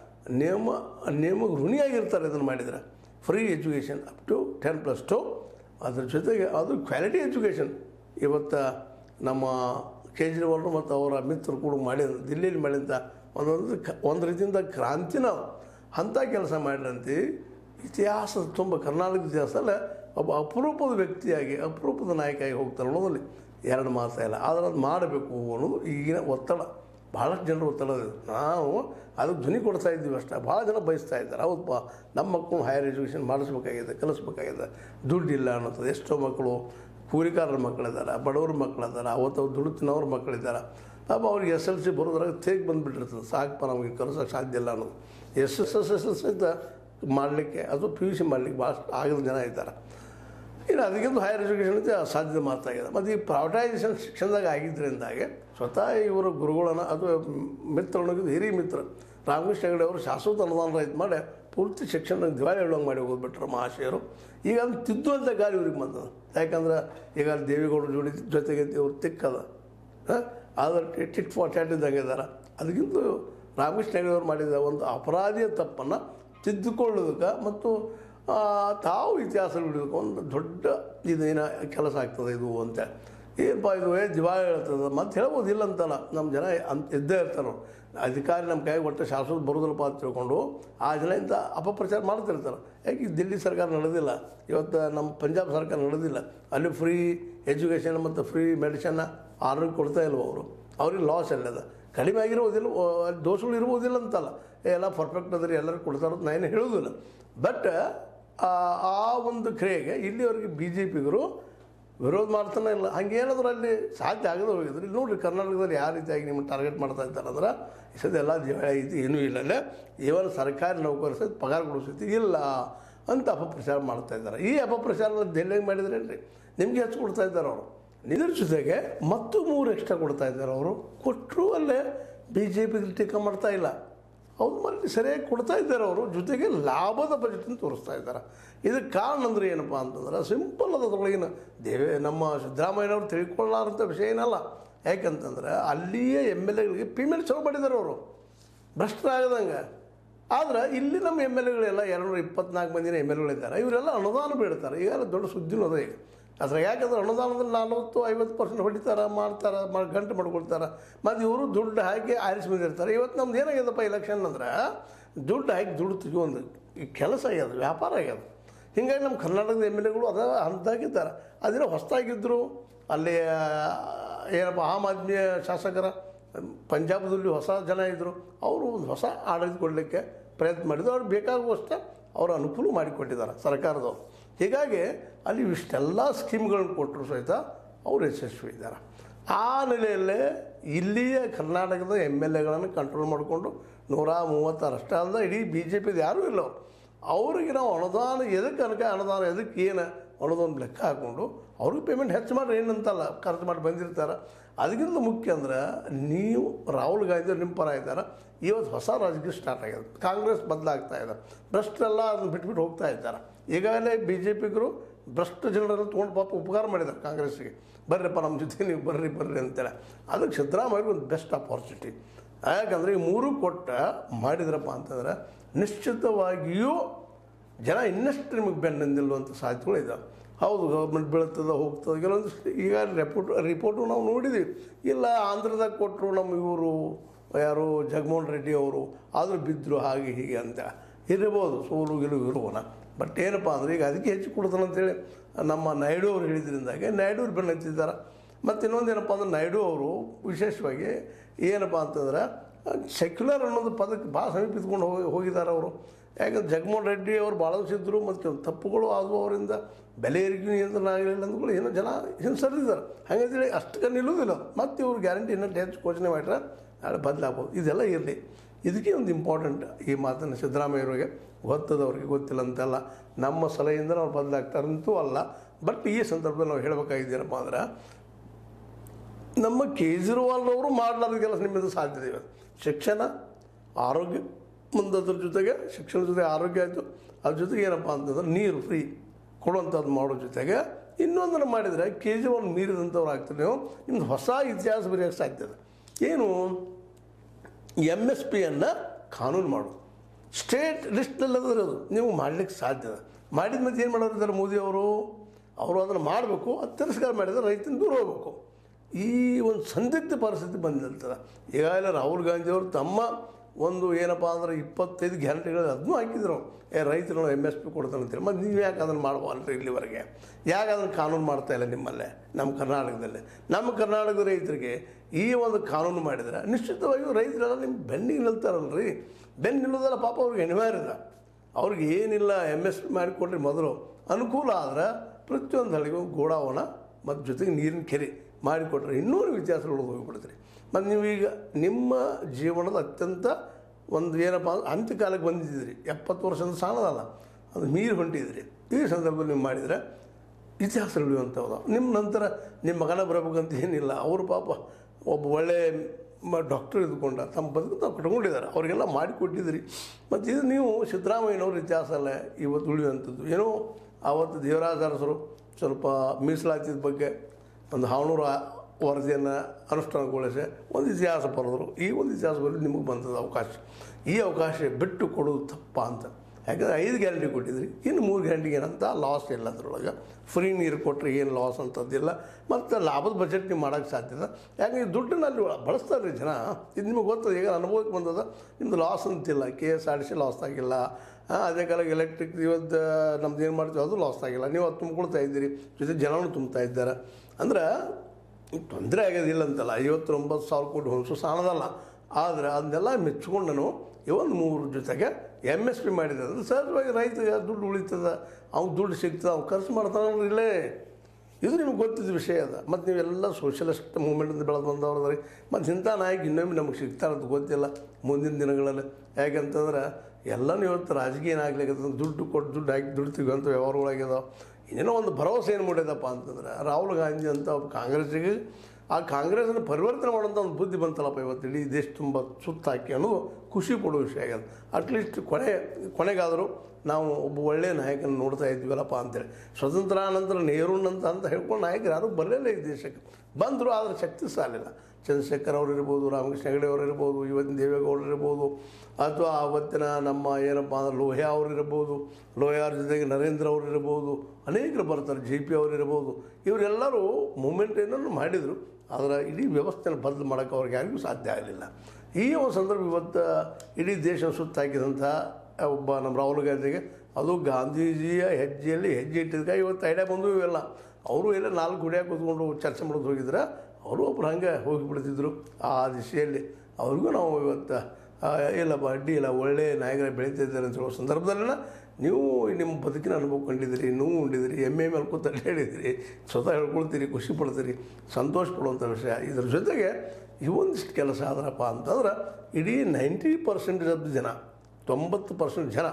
ನೇಮ ನೇಮಕ್ಕೆ ಋಣಿಯಾಗಿರ್ತಾರೆ ಇದನ್ನು ಮಾಡಿದರೆ free education up to ten plus two ಅದ್ರ ಜೊತೆಗೆ ಅದು ಕ್ವಾಲಿಟಿ ಎಜುಕೇಷನ್ ಇವತ್ತು ನಮ್ಮ ಕೇಜ್ರಿವಾಲ್ ಮತ್ತು ಅವರ ಮಿತ್ರರು ಕೂಡ ಮಾಡಿದ ದಿಲ್ಲಿಯಲ್ಲಿ ಮಾಡಿದಂಥ ಒಂದೊಂದು ಕ ಒಂದು ರೀತಿಯಿಂದ ಕ್ರಾಂತಿನ ಅಂಥ ಕೆಲಸ ಮಾಡಿದಂತೆ ಇತಿಹಾಸದ ತುಂಬ ಕರ್ನಾಟಕ ಇತಿಹಾಸದಲ್ಲೇ ಒಬ್ಬ ಅಪರೂಪದ ವ್ಯಕ್ತಿಯಾಗಿ ಅಪರೂಪದ ನಾಯಕಾಗಿ ಹೋಗ್ತಾರೆ ಅನ್ನೋದಲ್ಲಿ ಎರಡು ಮಾತು ಇಲ್ಲ ಆದರೆ ಅದು ಮಾಡಬೇಕು ಅನ್ನೋದು ಈಗಿನ ಒತ್ತಡ ಭಾಳಷ್ಟು ಜನರು ಒತ್ತಡ ಇದೆ ನಾವು ಅದಕ್ಕೆ ಧ್ವನಿ ಕೊಡ್ತಾ ಇದ್ದೀವಿ ಅಷ್ಟೇ ಭಾಳ ಜನ ಬಯಸ್ತಾ ಇದ್ದಾರೆ ಹೌದಪ್ಪ ನಮ್ಮ ಮಕ್ಕಳು ಹೈಯರ್ ಎಜುಕೇಷನ್ ಮಾಡಿಸ್ಬೇಕಾಗಿದೆ ಕಲಿಸ್ಬೇಕಾಗಿದೆ ದುಡ್ಡಿಲ್ಲ ಅನ್ನೋದು ಎಷ್ಟೋ ಮಕ್ಕಳು ಕೂಲಿಕಾರರ ಮಕ್ಕಳಿದ್ದಾರೆ ಬಡವ್ರ ಮಕ್ಕಳಿದ್ದಾರೆ ಅವತ್ತು ಅವ್ರು ದುಡ್ಡು ತಿನ್ನೋರ ಮಕ್ಕಳಿದ್ದಾರೆ ಪಾಪ ಅವ್ರಿಗೆ ಎಸ್ ಎಲ್ ಸಿ ಬರೋದ್ರಾಗ ತೇಗ್ ಬಂದುಬಿಟ್ಟಿರ್ತದೆ ಸಾಕಪ್ಪ ನಮಗೆ ಕಲಿಸೋಕೆ ಸಾಧ್ಯ ಇಲ್ಲ ಅನ್ನೋದು S S S S L ಸಹಿತ ಮಾಡಲಿಕ್ಕೆ ಅದು ಪಿ ಯು ಸಿ ಮಾಡಲಿಕ್ಕೆ ಭಾಳಷ್ಟು ಆಗದ ಜನ ಇದ್ದಾರೆ ಇನ್ನು ಅದಕ್ಕಿಂತ ಹೈಯರ್ ಎಜುಕೇಷನ್ ಅಂತ ಅಸಾಧ್ಯ ಮಾತಾಗಿದೆ ಮತ್ತು ಈ ಪ್ರೈವೇಟೈಸೇಷನ್ ಶಿಕ್ಷಣದಾಗ ಆಗಿದ್ದರಿಂದಾಗೆ ಸ್ವತಃ ಇವರು ಗುರುಗಳನ್ನು ಅದು ಮಿತ್ರನಿಗೆ ಹಿರಿಯ ಮಿತ್ರ ರಾಮಕೃಷ್ಣ ಹೆಗಡೆ ಅವರು ಶಾಶ್ವತ ಅನುದಾನ ರಹಿತ ಮಾಡಿ ಪೂರ್ತಿ ಶಿಕ್ಷಣ ದಿವಾಳಿ ಹೇಳೋಂಗೆ ಮಾಡಿ ಹೋಗ್ಬಿಟ್ರು ಮಹಾಶಯರು ಈಗ ಅದು ತಿದ್ದುವಂಥ ಗಾಳಿ ಇವ್ರಿಗೆ ಬಂದದ ಯಾಕಂದ್ರೆ ಈಗ ಅಲ್ಲಿ ದೇವೇಗೌಡರ ಜೋಡಿ ಜೊತೆಗೆ ಇವ್ರು ತಿಕ್ಕದ ಆದರೆ ಟಿಟ್ ಫಾರ್ ಟ್ಯಾಟ್ ಇದ್ದಂಗೆ ಇದ್ದಾರೆ ಅದಕ್ಕಿಂತ ರಾಮಕೃಷ್ಣ ಹೆಗಡೆ ಅವರು ಮಾಡಿದ ಒಂದು ಅಪರಾಧಿಯ ತಪ್ಪನ್ನು ತಿದ್ದುಕೊಳ್ಳೋದಕ್ಕೆ ಮತ್ತು ಆ, ತಾವು ಇತಿಹಾಸ ಬಿಡೋದಕ್ಕೆ ಒಂದು ದೊಡ್ಡ ಇದೇನ ಕೆಲಸ ಆಗ್ತದೆ ಇದು ಅಂತ ಏನಪ್ಪ ಇದು ಏ ದಿವಾಳಿ ಹೇಳ್ತದೆ ಮತ್ತೆ ಹೇಳ್ಬೋದಿಲ್ಲ ಅಂತಲ್ಲ ನಮ್ಮ ಜನ ಅಂತ ಇದ್ದೇ ಇರ್ತಾರೆ ಅವ್ರು. ಅಧಿಕಾರಿ ನಮ್ಮ ಕೈಗೆ ಒಟ್ಟು ಶಾಶ್ವತ ಬರೋದಿಲ್ಲಪ್ಪ ಅಂತ ತಿಳ್ಕೊಂಡು ಆ ಜನ ಇಂಥ ಅಪಪ್ರಚಾರ ಮಾಡ್ತಿರ್ತಾರೆ ಯಾಕೆ ಈ ದಿಲ್ಲಿ ಸರ್ಕಾರ ನಡೆದಿಲ್ಲ ಇವತ್ತು ನಮ್ಮ ಪಂಜಾಬ್ ಸರ್ಕಾರ ನಡೆದಿಲ್ಲ ಅಲ್ಲಿ ಫ್ರೀ ಎಜುಕೇಷನ್ ಮತ್ತು ಫ್ರೀ ಮೆಡಿಸನ್ನ ಆರ್ಡರ್ ಕೊಡ್ತಾ ಇಲ್ವ ಅವರು ಅವ್ರಿಗೆ ಲಾಸ್ ಅಲ್ಲದ ಕಡಿಮೆ ಆಗಿರೋದಿಲ್ಲ ಓ, ಅಲ್ಲಿ ದೋಷಗಳು ಇರ್ಬೋದಿಲ್ಲ ಅಂತಲ್ಲ ಏ, ಎಲ್ಲ ಪರ್ಫೆಕ್ಟ್ ಅದ್ರಿ ಎಲ್ಲರೂ ಕೊಡ್ತಾರೋ ನಾ ಏನು ಹೇಳೋದಿಲ್ಲ ಬಟ್ ಆ ಒಂದು ಕ್ರಿಯೆಗೆ ಇಲ್ಲಿವರೆಗೆ ಬಿ ಜೆ ಪಿಗರು ವಿರೋಧ ಮಾಡ್ತಾನೆ ಇಲ್ಲ ಹಂಗೇನಾದ್ರೂ ಅಲ್ಲಿ ಸಾಧ್ಯ ಆಗದೆ ಹೋಗಿದ್ರು ಇಲ್ಲಿ ನೋಡ್ರಿ ಕರ್ನಾಟಕದಲ್ಲಿ ಯಾವ ರೀತಿಯಾಗಿ ನಿಮ್ಮನ್ನು ಟಾರ್ಗೆಟ್ ಮಾಡ್ತಾ ಇದ್ದಾರೆ ಅಂದ್ರೆ ಈ ಸದ್ಯ ಎಲ್ಲ ದಿವಾಳಿ ಐತಿ ಏನೂ ಇಲ್ಲ ಅಲ್ಲೇ ಇವನ್ ಸರ್ಕಾರಿ ನೌಕರ ಸಹಿತ ಪಗಾರ ಕೊಡಿಸೈತಿ ಇಲ್ಲ ಅಂತ ಅಪಪ್ರಚಾರ ಮಾಡ್ತಾ ಇದ್ದಾರೆ ಈ ಅಪಪ್ರಚಾರ ದೆಲ್ಲಿಗೆ ಮಾಡಿದ್ರೇನ್ರಿ ನಿಮಗೆ ಹೆಚ್ಚು ಕೊಡ್ತಾ ಇದ್ದಾರೆ ಅವರು ಇದ್ರ ಜೊತೆಗೆ ಮತ್ತು ಮೂರು ಎಕ್ಸ್ಟ್ರಾ ಕೊಡ್ತಾ ಇದ್ದಾರೆ ಅವರು ಕೊಟ್ಟರು ಅಲ್ಲೇ ಬಿ ಜೆ ಪಿಗೆ ಟೀಕಾ ಮಾಡ್ತಾ ಇಲ್ಲ ಅವ್ರು ಮತ್ತೆ ಸರಿಯಾಗಿ ಕೊಡ್ತಾ ಇದ್ದಾರೆ ಅವರು ಜೊತೆಗೆ ಲಾಭದ ಬಜೆಟನ್ನು ತೋರಿಸ್ತಾ ಇದ್ದಾರೆ ಇದಕ್ಕೆ ಕಾರಣ ಅಂದ್ರೆ ಏನಪ್ಪ ಅಂತಂದ್ರೆ ಸಿಂಪಲ್ ಅದ ಅದ್ರೊಳಗಿನ ದೇವೇ ನಮ್ಮ ಸಿದ್ದರಾಮಯ್ಯನವ್ರು ತಿಳ್ಕೊಳ್ಳಾರಂಥ ವಿಷಯ ಏನಲ್ಲ ಯಾಕಂತಂದ್ರೆ ಅಲ್ಲಿಯೇ ಎಮ್ ಎಲ್ ಎಗಳಿಗೆ ಪೇಮೆಂಟ್ ಚಲೋ ಮಾಡಿದ್ದಾರೆ ಅವರು ಭ್ರಷ್ಟರಾಗದಂಗೆ ಆದ್ರೆ ಇಲ್ಲಿ ನಮ್ಮ ಎಮ್ ಎಲ್ ಎಗಳೆಲ್ಲ ಎರಡು ಇಪ್ಪತ್ನಾಲ್ಕು ಮಂದಿನ ಎಮ್ ಎಲ್ ಎಗಳಿದ್ದಾರೆ ಇವರೆಲ್ಲ ಅನುದಾನ ಬೇಡ್ತಾರೆ ಈಗ ದೊಡ್ಡ ಸುದ್ದಿನೂ ಅದ ಈಗ ಅದ್ರ ಯಾಕಂದ್ರೆ ಅನುದಾನದಲ್ಲಿ ನಲ್ವತ್ತು ಐವತ್ತು ಪರ್ಸೆಂಟ್ ಹೊಡಿತಾರೆ ಮಾಡ್ತಾರೆ ಮಾಡಿ ಗಂಟು ಮಾಡ್ಕೊಳ್ತಾರೆ ಮತ್ತು ಇವರು ದುಡ್ಡು ಹಾಕಿ ಆರಿಸಿ ಬಂದಿರ್ತಾರೆ ಇವತ್ತು ನಮ್ದು ಏನಾಗ್ಯದಪ್ಪ ಎಲೆಕ್ಷನ್ ಅಂದ್ರೆ ದುಡ್ಡು ಹಾಕಿ ದುಡ್ಡು ತೆಗಿಯೋದು ಈ ಕೆಲಸ ಆಗ್ಯದ ವ್ಯಾಪಾರ ಆಗ್ಯದ ಹೀಗಾಗಿ ನಮ್ಮ ಕರ್ನಾಟಕದ ಎಮ್ ಎಲ್ ಎಗಳು ಅದ ಅಂತಾಗಿದ್ದಾರೆ ಅದೇನೋ ಹೊಸದಾಗಿದ್ದರು ಅಲ್ಲಿ ಆ, ಏನಪ್ಪ ಆಮ್ ಆದ್ಮಿ ಶಾಸಕರ ಪಂಜಾಬದಲ್ಲಿ ಹೊಸ ಜನ ಇದ್ದರು ಅವರು ಒಂದು ಹೊಸ ಆಡಳಿತ ಕೊಡಲಿಕ್ಕೆ ಪ್ರಯತ್ನ ಮಾಡಿದ್ರು ಅವ್ರು ಬೇಕಾಗುವಷ್ಟು ಅವರು ಅನುಕೂಲ ಮಾಡಿಕೊಟ್ಟಿದ್ದಾರೆ ಸರ್ಕಾರದವರು ಹೀಗಾಗಿ ಅಲ್ಲಿ ಇಷ್ಟೆಲ್ಲ ಸ್ಕೀಮ್ಗಳನ್ನು ಕೊಟ್ಟರು ಸಹಿತ ಅವರು ಯಶಸ್ವಿ ಇದ್ದಾರೆ ಆ ನೆಲೆಯಲ್ಲೇ ಇಲ್ಲಿಯ ಕರ್ನಾಟಕದ ಎಮ್ ಎಲ್ ಎಗಳನ್ನು ಕಂಟ್ರೋಲ್ ಮಾಡಿಕೊಂಡು ನೂರ ಮೂವತ್ತಾರಷ್ಟೇ ಅಲ್ಲದೆ ಇಡೀ ಬಿ ಜೆ ಪಿದು ಯಾರೂ ಇಲ್ಲ ಅವರು ಅವ್ರಿಗೆ ನಾವು ಅನುದಾನ ಎದಕ್ಕೆ ಅನ್ಕ ಅನುದಾನ ಎದಕ್ಕೆ ಏನು ಅನ್ನೋದೊಂದು ಲೆಕ್ಕ ಹಾಕ್ಕೊಂಡು ಅವ್ರಿಗೆ ಪೇಮೆಂಟ್ ಹೆಚ್ಚು ಮಾಡ್ರಿ ಏನಂತಲ್ಲ ಖರ್ಚು ಮಾಡಿ ಬಂದಿರ್ತಾರೆ ಅದಕ್ಕಿಂತ ಮುಖ್ಯ ಅಂದ್ರೆ ನೀವು ರಾಹುಲ್ ಗಾಂಧಿ ಅವ್ರು ನಿಮ್ಮ ಪರ ಇದ್ದಾರೆ ಇವತ್ತು ಹೊಸ ರಾಜಕೀಯ ಸ್ಟಾರ್ಟ್ ಆಗಿದೆ ಕಾಂಗ್ರೆಸ್ ಬದಲಾಗ್ತಾ ಇದೆ ಭ್ರಷ್ಟರೆಲ್ಲ ಅದನ್ನು ಬಿಟ್ಬಿಟ್ಟು ಹೋಗ್ತಾ ಇದ್ದಾರೆ ಈಗಾಗಲೇ ಬಿ ಜೆ ಪಿಗರು ಭ್ರಷ್ಟ ಜನರನ್ನು ತೊಗೊಂಡು ಪಾಪ ಉಪಕಾರ ಮಾಡಿದ್ದಾರೆ ಕಾಂಗ್ರೆಸ್ಸಿಗೆ ಬರ್ರಿಪ್ಪ ನಮ್ಮ ಜೊತೆ ನೀವು ಬರ್ರಿ ಬರ್ರಿ ಅಂತೇಳಿ ಅದಕ್ಕೆ ಸಿದ್ದರಾಮಯ್ಯ ಒಂದು ಬೆಸ್ಟ್ ಅಪಾರ್ಚುನಿಟಿ ಯಾಕಂದರೆ ಈ ಮೂರು ಕೊಟ್ಟ ಮಾಡಿದ್ರಪ್ಪ ಅಂತಂದ್ರೆ ನಿಶ್ಚಿತವಾಗಿಯೂ ಜನ ಇನ್ನಷ್ಟು ನಿಮಗೆ ಬೆನ್ನು ನಿಲ್ಲುವಂಥ ಸಾಧ್ಯತೆಗಳು ಇದ್ದಾವೆ ಹೌದು ಗೌರ್ಮೆಂಟ್ ಬೀಳ್ತದೆ ಹೋಗ್ತದೆ ಕೆಲವೊಂದು ಈಗ ರಿಪೋರ್ಟ್ ರಿಪೋರ್ಟು ನಾವು ನೋಡಿದ್ದೀವಿ ಇಲ್ಲ ಆಂಧ್ರದಾಗ ಕೊಟ್ಟರು ನಮ್ಮ ಇವರು ಯಾರು ಜಗನ್ಮೋಹನ್ ರೆಡ್ಡಿ ಅವರು ಆದರೂ ಬಿದ್ದರು ಹಾಗೆ ಹೀಗೆ ಅಂತ ಇರ್ಬೋದು ಸೋಲು ಗೆಲುವು ಇರುವನ ಬಟ್ ಏನಪ್ಪ ಅಂದರೆ ಈಗ ಅದಕ್ಕೆ ಹೆಚ್ಚು ಕೊಡ್ತಾನೆ ಅಂತೇಳಿ ನಮ್ಮ ನಾಯ್ಡು ಅವರು ಹೇಳಿದ್ರಿಂದಾಗೆ ನಾಯ್ಡು ಅವ್ರು ಬೆನ್ನು ಹತ್ತಿದ್ದಾರೆ ಮತ್ತು ಇನ್ನೊಂದು ಏನಪ್ಪ ಅಂದ್ರೆ ನಾಯ್ಡು ಅವರು ವಿಶೇಷವಾಗಿ ಏನಪ್ಪ ಅಂತಂದ್ರೆ ಸೆಕ್ಯುಲರ್ ಅನ್ನೋದು ಪದಕ್ಕೆ ಭಾಳ ಸಮೀಪಿಸ್ಕೊಂಡು ಹೋಗಿ ಹೋಗಿದ್ದಾರೆ ಅವರು ಯಾಕಂದ್ರೆ ಜಗನ್ಮೋಹನ್ ರೆಡ್ಡಿ ಅವರು ಭಾಳ ದಿವಸ ಇದ್ದರು ಮತ್ತು ತಪ್ಪುಗಳು ಆದವು ಅವರಿಂದ ಬೆಲೆ ಏರಿಕೆ ನಿಯಂತ್ರಣ ಆಗಲಿಲ್ಲ ಅಂದ್ಗಳು ಏನೋ ಜನ ಹಿಂಸರಿದ್ದಾರೆ ಹಾಗಂತೇಳಿ ಅಷ್ಟಕ್ಕೆ ನಿಲ್ಲುವುದಿಲ್ಲ ಮತ್ತು ಇವ್ರು ಗ್ಯಾರಂಟಿ ಇನ್ನಷ್ಟು ಹೆಚ್ಚು ಘೋಷಣೆ ಮಾಡ್ರೆ ನಾಳೆ ಬದಲಾಗ್ಬೋದು ಇದೆಲ್ಲ ಇರಲಿ ಇದಕ್ಕೆ ಒಂದು ಇಂಪಾರ್ಟೆಂಟ್ ಈ ಮಾತನ್ನು ಸಿದ್ದರಾಮಯ್ಯವ್ರಿಗೆ ಗೊತ್ತದವ್ರಿಗೆ ಗೊತ್ತಿಲ್ಲ ಅಂತೆಲ್ಲ ನಮ್ಮ ಸಲಹೆಯಿಂದ ನಾವು ಬದಲಾಗ್ತಾರಂತೂ ಅಲ್ಲ ಬಟ್ ಈ ಸಂದರ್ಭದಲ್ಲಿ ನಾವು ಹೇಳಬೇಕಾಗಿದ್ದೇನಪ್ಪ ಅಂದ್ರೆ ನಮ್ಮ ಕೇಜ್ರಿವಾಲ್ರವರು ಮಾಡಲಾರ್ದ ಕೆಲಸ ನಿಮ್ಮಿಂದ ಸಾಧ್ಯತೆ ಇದೆ ಶಿಕ್ಷಣ ಆರೋಗ್ಯ ಮುಂದೆ ಅದ್ರ ಜೊತೆಗೆ ಶಿಕ್ಷಣ ಜೊತೆಗೆ ಆರೋಗ್ಯ ಆಯಿತು ಅದ್ರ ಜೊತೆಗೆ ಏನಪ್ಪ ಅಂತಂದ್ರೆ ನೀರು ಫ್ರೀ ಕೊಡುವಂಥದ್ದು ಮಾಡೋ ಜೊತೆಗೆ ಇನ್ನೊಂದನ್ನು ಮಾಡಿದರೆ ಕೇಜ್ರಿವಾಲ್ ಮೀರಿದಂಥವ್ರು ಆಗ್ತಾರೆ ನೀವು ನಿಮ್ದು ಹೊಸ ಇತಿಹಾಸ ಬರೆಯೋಕ್ಕೆ ಸಾಧ್ಯ ಇದೆ ಏನು ಎಮ್ ಎಸ್ ಪಿಯನ್ನು ಕಾನೂನು ಮಾಡು ಸ್ಟೇಟ್ ಲಿಸ್ಟ್ನಲ್ಲದ್ರೆ ಅದು ನೀವು ಮಾಡಲಿಕ್ಕೆ ಸಾಧ್ಯ ಇದೆ ಮಾಡಿದ ಮತ್ತೆ ಏನು ಮಾಡೋರಿದ್ದಾರೆ ಮೋದಿ ಅವರು ಅವರು ಅದನ್ನು ಮಾಡಬೇಕು ಅದು ತಿರಸ್ಕಾರ ಮಾಡಿದರೆ ರೈತನ ದೂರ ಹೋಗ್ಬೇಕು ಈ ಒಂದು ಸಂದಿಗ್ಧ ಪರಿಸ್ಥಿತಿ ಬಂದಿರ್ತದೆ ಈಗಾಗಲೇ ರಾಹುಲ್ ಗಾಂಧಿ ಅವರು ತಮ್ಮ ಒಂದು ಏನಪ್ಪ ಅಂದ್ರೆ ಇಪ್ಪತ್ತೈದು ಗ್ಯಾರಂಟಿಗಳು ಅದನ್ನೂ ಹಾಕಿದ್ರು ಏ ರೈತರು ಎಮ್ ಎಸ್ ಪಿ ಕೊಡ್ತಾನೆ ಅಂತೇಳಿ ಮತ್ತು ನೀವು ಯಾಕೆ ಅದನ್ನು ಮಾಡಬಲ್ರಿ ಇಲ್ಲಿವರೆಗೆ ಯಾಕೆ ಅದನ್ನು ಕಾನೂನು ಮಾಡ್ತಾ ಇಲ್ಲ ನಿಮ್ಮಲ್ಲೇ ನಮ್ಮ ಕರ್ನಾಟಕದಲ್ಲಿ ನಮ್ಮ ಕರ್ನಾಟಕದ ರೈತರಿಗೆ ಈ ಒಂದು ಕಾನೂನು ಮಾಡಿದರೆ ನಿಶ್ಚಿತವಾಗಿಯೂ ರೈತರೆಲ್ಲ ನಿಮ್ಮ ಬೆನ್ನಿಗೆ ನಿಲ್ತಾರಲ್ರಿ ಬೆನ್ನು ನಿಲ್ಲೋದಲ್ಲ ಪಾಪ ಅವ್ರಿಗೆ ಅನಿವಾರ್ಯ ಇದೆ ಅವ್ರಿಗೆ ಏನಿಲ್ಲ ಎಮ್ ಎಸ್ ಪಿ ಮಾಡಿಕೊಡ್ರಿ ಮೊದಲು ಅನುಕೂಲ ಆದ್ರೆ ಪ್ರತಿಯೊಂದು ಹಳ್ಳಿಗೂ ಗೋಡಾವನ ಮತ್ತು ಜೊತೆಗೆ ನೀರಿನ ಕೆರೆ ಮಾಡಿಕೊಟ್ರೆ ಇನ್ನೂ ವ್ಯತ್ಯಾಸಗಳು ಹೋಗಿಬಿಡ್ತೀರಿ ಮತ್ತು ನೀವೀಗ ನಿಮ್ಮ ಜೀವನದ ಅತ್ಯಂತ ಒಂದು ಏನಪ್ಪ ಅಂದ್ರೆ ಅಂತ್ಯಕಾಲಕ್ಕೆ ಬಂದಿದ್ದೀರಿ ಎಪ್ಪತ್ತು ವರ್ಷದ ಸಾಣದಲ್ಲ ಅದು ಮೀರಿ ಹೊಂಟಿದ್ರಿ ಈ ಸಂದರ್ಭದಲ್ಲಿ ನೀವು ಮಾಡಿದರೆ ಇತಿಹಾಸ ಉಳಿಯುವಂಥದ್ದು ನಿಮ್ಮ ನಂತರ ನಿಮ್ಮ ಮಗನ ಬರಬೇಕಂತ ಏನಿಲ್ಲ ಅವರು ಪಾಪ ಒಬ್ಬ ಒಳ್ಳೆ ಡಾಕ್ಟರ್ ಇದ್ಕೊಂಡ ತಮ್ಮ ಬದುಕು ತಾವು ಕಟ್ಕೊಂಡಿದ್ದಾರೆ ಅವರಿಗೆಲ್ಲ ಮಾಡಿಕೊಟ್ಟಿದ್ರಿ ಮತ್ತು ಇದು ನೀವು ಸಿದ್ದರಾಮಯ್ಯನವ್ರ ಇತಿಹಾಸ ಅಲ್ಲ ಇವತ್ತು ಉಳಿಯುವಂಥದ್ದು ಏನೋ ಆವತ್ತು ದೇವರಾಜ ಅರಸರು ಸ್ವಲ್ಪ ಮೀಸಲಾತಿದ ಬಗ್ಗೆ ಒಂದು ಹಾವನೂರು ವರದಿಯನ್ನು ಅನುಷ್ಠಾನಗೊಳಿಸಿ ಒಂದು ಇತಿಹಾಸ ಬರೆದ್ರು ಈ ಒಂದು ಇತಿಹಾಸ ಬರಲಿ ನಿಮಗೆ ಬಂದದ ಅವಕಾಶ ಈ ಅವಕಾಶ ಬಿಟ್ಟು ಕೊಡೋದು ತಪ್ಪ ಅಂತ ಯಾಕಂದರೆ ಐದು ಗ್ಯಾರಂಟಿ ಕೊಟ್ಟಿದ್ರಿ ಇನ್ನು ಮೂರು ಗ್ಯಾರಂಟಿಗೆ ಏನಂತ ಲಾಸ್ ಇಲ್ಲ ಅದ್ರೊಳಗೆ ಫ್ರೀ ನೀರು ಕೊಟ್ಟರೆ ಏನು ಲಾಸ್ ಅಂತದ್ದಿಲ್ಲ ಮತ್ತು ಲಾಭದ ಬಜೆಟ್ ನೀವು ಮಾಡೋಕ್ಕೆ ಸಾಧ್ಯದ ಯಾಕಂದ್ರೆ ಈ ದುಡ್ಡನ್ನ ಅಲ್ಲಿ ಬಳಸ್ತಾರೆ ರೀ ಜನ ಇದು ನಿಮಗೆ ಗೊತ್ತದ ಈಗ ಅನುಭವಕ್ಕೆ ಬಂದದ ನಿಮ್ದು ಲಾಸ್ ಅಂತಿಲ್ಲ K S R T C loss ಆಗಿಲ್ಲ ಆ, ಅದೇ ಕಾಲಕ್ಕೆ ಎಲೆಕ್ಟ್ರಿಕ್ ಇವತ್ತು ನಮ್ದು ಏನು ಮಾಡ್ತೀವಿ ಅದು ಲಾಸ್ ಆಗಿಲ್ಲ ನೀವು ಅದು ತುಂಬಿಕೊಳ್ತಾ ಇದ್ದೀರಿ ಜೊತೆ ಜನನೂ ತುಂಬ್ತಾ ಇದ್ದಾರೆ ಅಂದ್ರೆ ತೊಂದರೆ ಆಗೋದಿಲ್ಲ ಅಂತಲ್ಲ ಐವತ್ತೊಂಬತ್ತು ಸಾವಿರ ಕೋಟಿ ಹೊಂಸು ಸಾಣದಲ್ಲ ಆದರೆ ಅದನ್ನೆಲ್ಲ ಮೆಚ್ಚಿಕೊಂಡನು ಇವೊಂದು ಮೂರು ಜೊತೆಗೆ ಎಮ್ ಎಸ್ ಪಿ ಮಾಡಿದೆ ಅಂದ್ರೆ ಸಹಜವಾಗಿ ರೈತಗೆ ದುಡ್ಡು ಉಳಿತದ ಅವ್ನು ದುಡ್ಡು ಸಿಗ್ತದೆ ಅವ್ನು ಖರ್ಚು ಮಾಡ್ತಾನಲ್ಲ ಇಲ್ಲೇ ಇದು ನಿಮ್ಗೆ ಗೊತ್ತಿದ್ದ ವಿಷಯ ಅದ ಮತ್ತು ನೀವೆಲ್ಲ ಸೋಷಲಿಸ್ಟ್ ಮೂಮೆಂಟಿಂದ ಬೆಳೆದು ಬಂದವ್ರದ್ರಿ ಮತ್ತು ಇಂಥ ನಾಯಕ ಇನ್ನೊಮ್ಮೆ ನಮಗೆ ಸಿಗ್ತಾರಂತ ಗೊತ್ತಿಲ್ಲ ಮುಂದಿನ ದಿನಗಳಲ್ಲಿ ಯಾಕಂತಂದ್ರೆ ಎಲ್ಲನೂ ಇವತ್ತು ರಾಜಕೀಯ ಏನಾಗ್ಲಿಕ್ಕೆ ದುಡ್ಡು ಕೊಟ್ಟು ದುಡ್ಡು ಹಾಕಿ ದುಡ್ಡು ತೆಗುವಂಥ ವ್ಯವಹಾರಗಳಾಗ್ಯದಾವ ಇನ್ನೇನೋ ಒಂದು ಭರವಸೆ ಏನು ಮಾಡಿದಪ್ಪ ಅಂತಂದ್ರೆ ರಾಹುಲ್ ಗಾಂಧಿ ಅಂತ ಒಬ್ಬ ಕಾಂಗ್ರೆಸ್ಸಿಗೆ ಆ ಕಾಂಗ್ರೆಸ್ನ ಪರಿವರ್ತನೆ ಮಾಡೋಂಥ ಒಂದು ಬುದ್ಧಿ ಬಂತಲ್ಲಪ್ಪ ಇವತ್ತು ಇಡೀ ದೇಶ ತುಂಬ ಸುತ್ತಾಕಿ ಅನ್ನೋದು ಖುಷಿ ಪಡುವ ವಿಷಯ ಆಗ್ಯದ ಅಟ್ಲೀಸ್ಟ್ ಕೊನೆ ಕೊನೆಗಾದರೂ ನಾವು ಒಬ್ಬ ಒಳ್ಳೆಯ ನಾಯಕನ ನೋಡ್ತಾ ಇದ್ವಲ್ಲಪ್ಪ ಅಂತೇಳಿ ಸ್ವತಂತ್ರಾನಂತರ ನೆಹರೂನಂತ ಅಂತ ಹೇಳ್ಕೊಂಡು ನಾಯಕರು ಯಾರೂ ಬರಲಿಲ್ಲ ಈ ದೇಶಕ್ಕೆ ಬಂದರು ಆದರೆ ಶಕ್ತಿ ಸಾಲಿಲ್ಲ ಚಂದ್ರಶೇಖರ್ ಅವರು ಇರ್ಬೋದು ರಾಮಕೃಷ್ಣ ಹೆಗಡೆ ಅವರು ಇರ್ಬೋದು ಇವತ್ತಿನ ದೇವೇಗೌಡರು ಇರ್ಬೋದು ಅಥವಾ ಆವತ್ತಿನ ನಮ್ಮ ಏನಪ್ಪ ಅಂದ್ರೆ ಲೋಹಿಯಾ ಅವರು ಇರ್ಬೋದು ಲೋಹಿಯಾರ ಜೊತೆಗೆ ನರೇಂದ್ರ ಅವರು ಇರ್ಬೋದು ಅನೇಕರು ಬರ್ತಾರೆ ಜೆ ಪಿ ಅವರು ಇರ್ಬೋದು ಇವರೆಲ್ಲರೂ ಮೂಮೆಂಟ್ ಏನನ್ನು ಮಾಡಿದರು ಆದರೆ ಇಡೀ ವ್ಯವಸ್ಥೆನ ಬದಲು ಮಾಡೋಕ್ಕೆ ಅವ್ರಿಗೆ ಯಾರಿಗೂ ಸಾಧ್ಯ ಆಗಲಿಲ್ಲ ಈ ಒಂದು ಸಂದರ್ಭ ಇವತ್ತು ಇಡೀ ದೇಶ ಸುತ್ತಾಕಿದಂಥ ಒಬ್ಬ ನಮ್ಮ ರಾಹುಲ್ ಗಾಂಧಿಗೆ ಅದು ಗಾಂಧೀಜಿಯ ಹೆಜ್ಜೆಯಲ್ಲಿ ಹೆಜ್ಜೆ ಇಟ್ಟಿದ್ದಕ್ಕೆ ಇವತ್ತು ಐಡಿಯಾ ಬಂದು ಇವೆಲ್ಲ ಅವರು ಎಲ್ಲ ನಾಲ್ಕು ಗುಡಿಯಾಗ ಕೂತ್ಕೊಂಡು ಚರ್ಚೆ ಮಾಡೋದು ಹೋಗಿದ್ರೆ ಅವರು ಒಬ್ರು ಹಂಗೆ ಹೋಗಿಬಿಡ್ತಿದ್ರು ಆ ದಿಶೆಯಲ್ಲಿ ಅವ್ರಿಗೂ ನಾವು ಇವತ್ತು ಆ, ಇಲ್ಲಪ್ಪ ಅಡ್ಡಿ ಇಲ್ಲ ಒಳ್ಳೆಯ ನಾಯಕರ ಬೆಳೀತಿದ್ದಾರೆ ಅಂತ ಹೇಳೋ ಸಂದರ್ಭದಲ್ಲಿನ ನೀವು ನಿಮ್ಮ ಬದುಕಿನ ಅನುಭವ ಕಂಡಿದ್ದೀರಿ ನೋವು ಉಂಡಿದ್ದೀರಿ ಎಮ್ಮೆ ಮೇಲೆ ಕೂತು ಹೇಳಿದಿರಿ ಸ್ವತಃ ಹೇಳ್ಕೊಳ್ತೀರಿ ಖುಷಿ ಪಡ್ತೀರಿ ಸಂತೋಷ ಪಡುವಂಥ ವಿಷಯ ಇದ್ರ ಜೊತೆಗೆ ಇವೊಂದಿಷ್ಟು ಕೆಲಸ ಆದ್ರಪ್ಪ ಅಂತಂದ್ರೆ ಇಡೀ ನೈಂಟಿ ಪರ್ಸೆಂಟೇಜ್ ಆಫ್ ಜನ ತೊಂಬತ್ತು ಪರ್ಸೆಂಟ್ ಜನ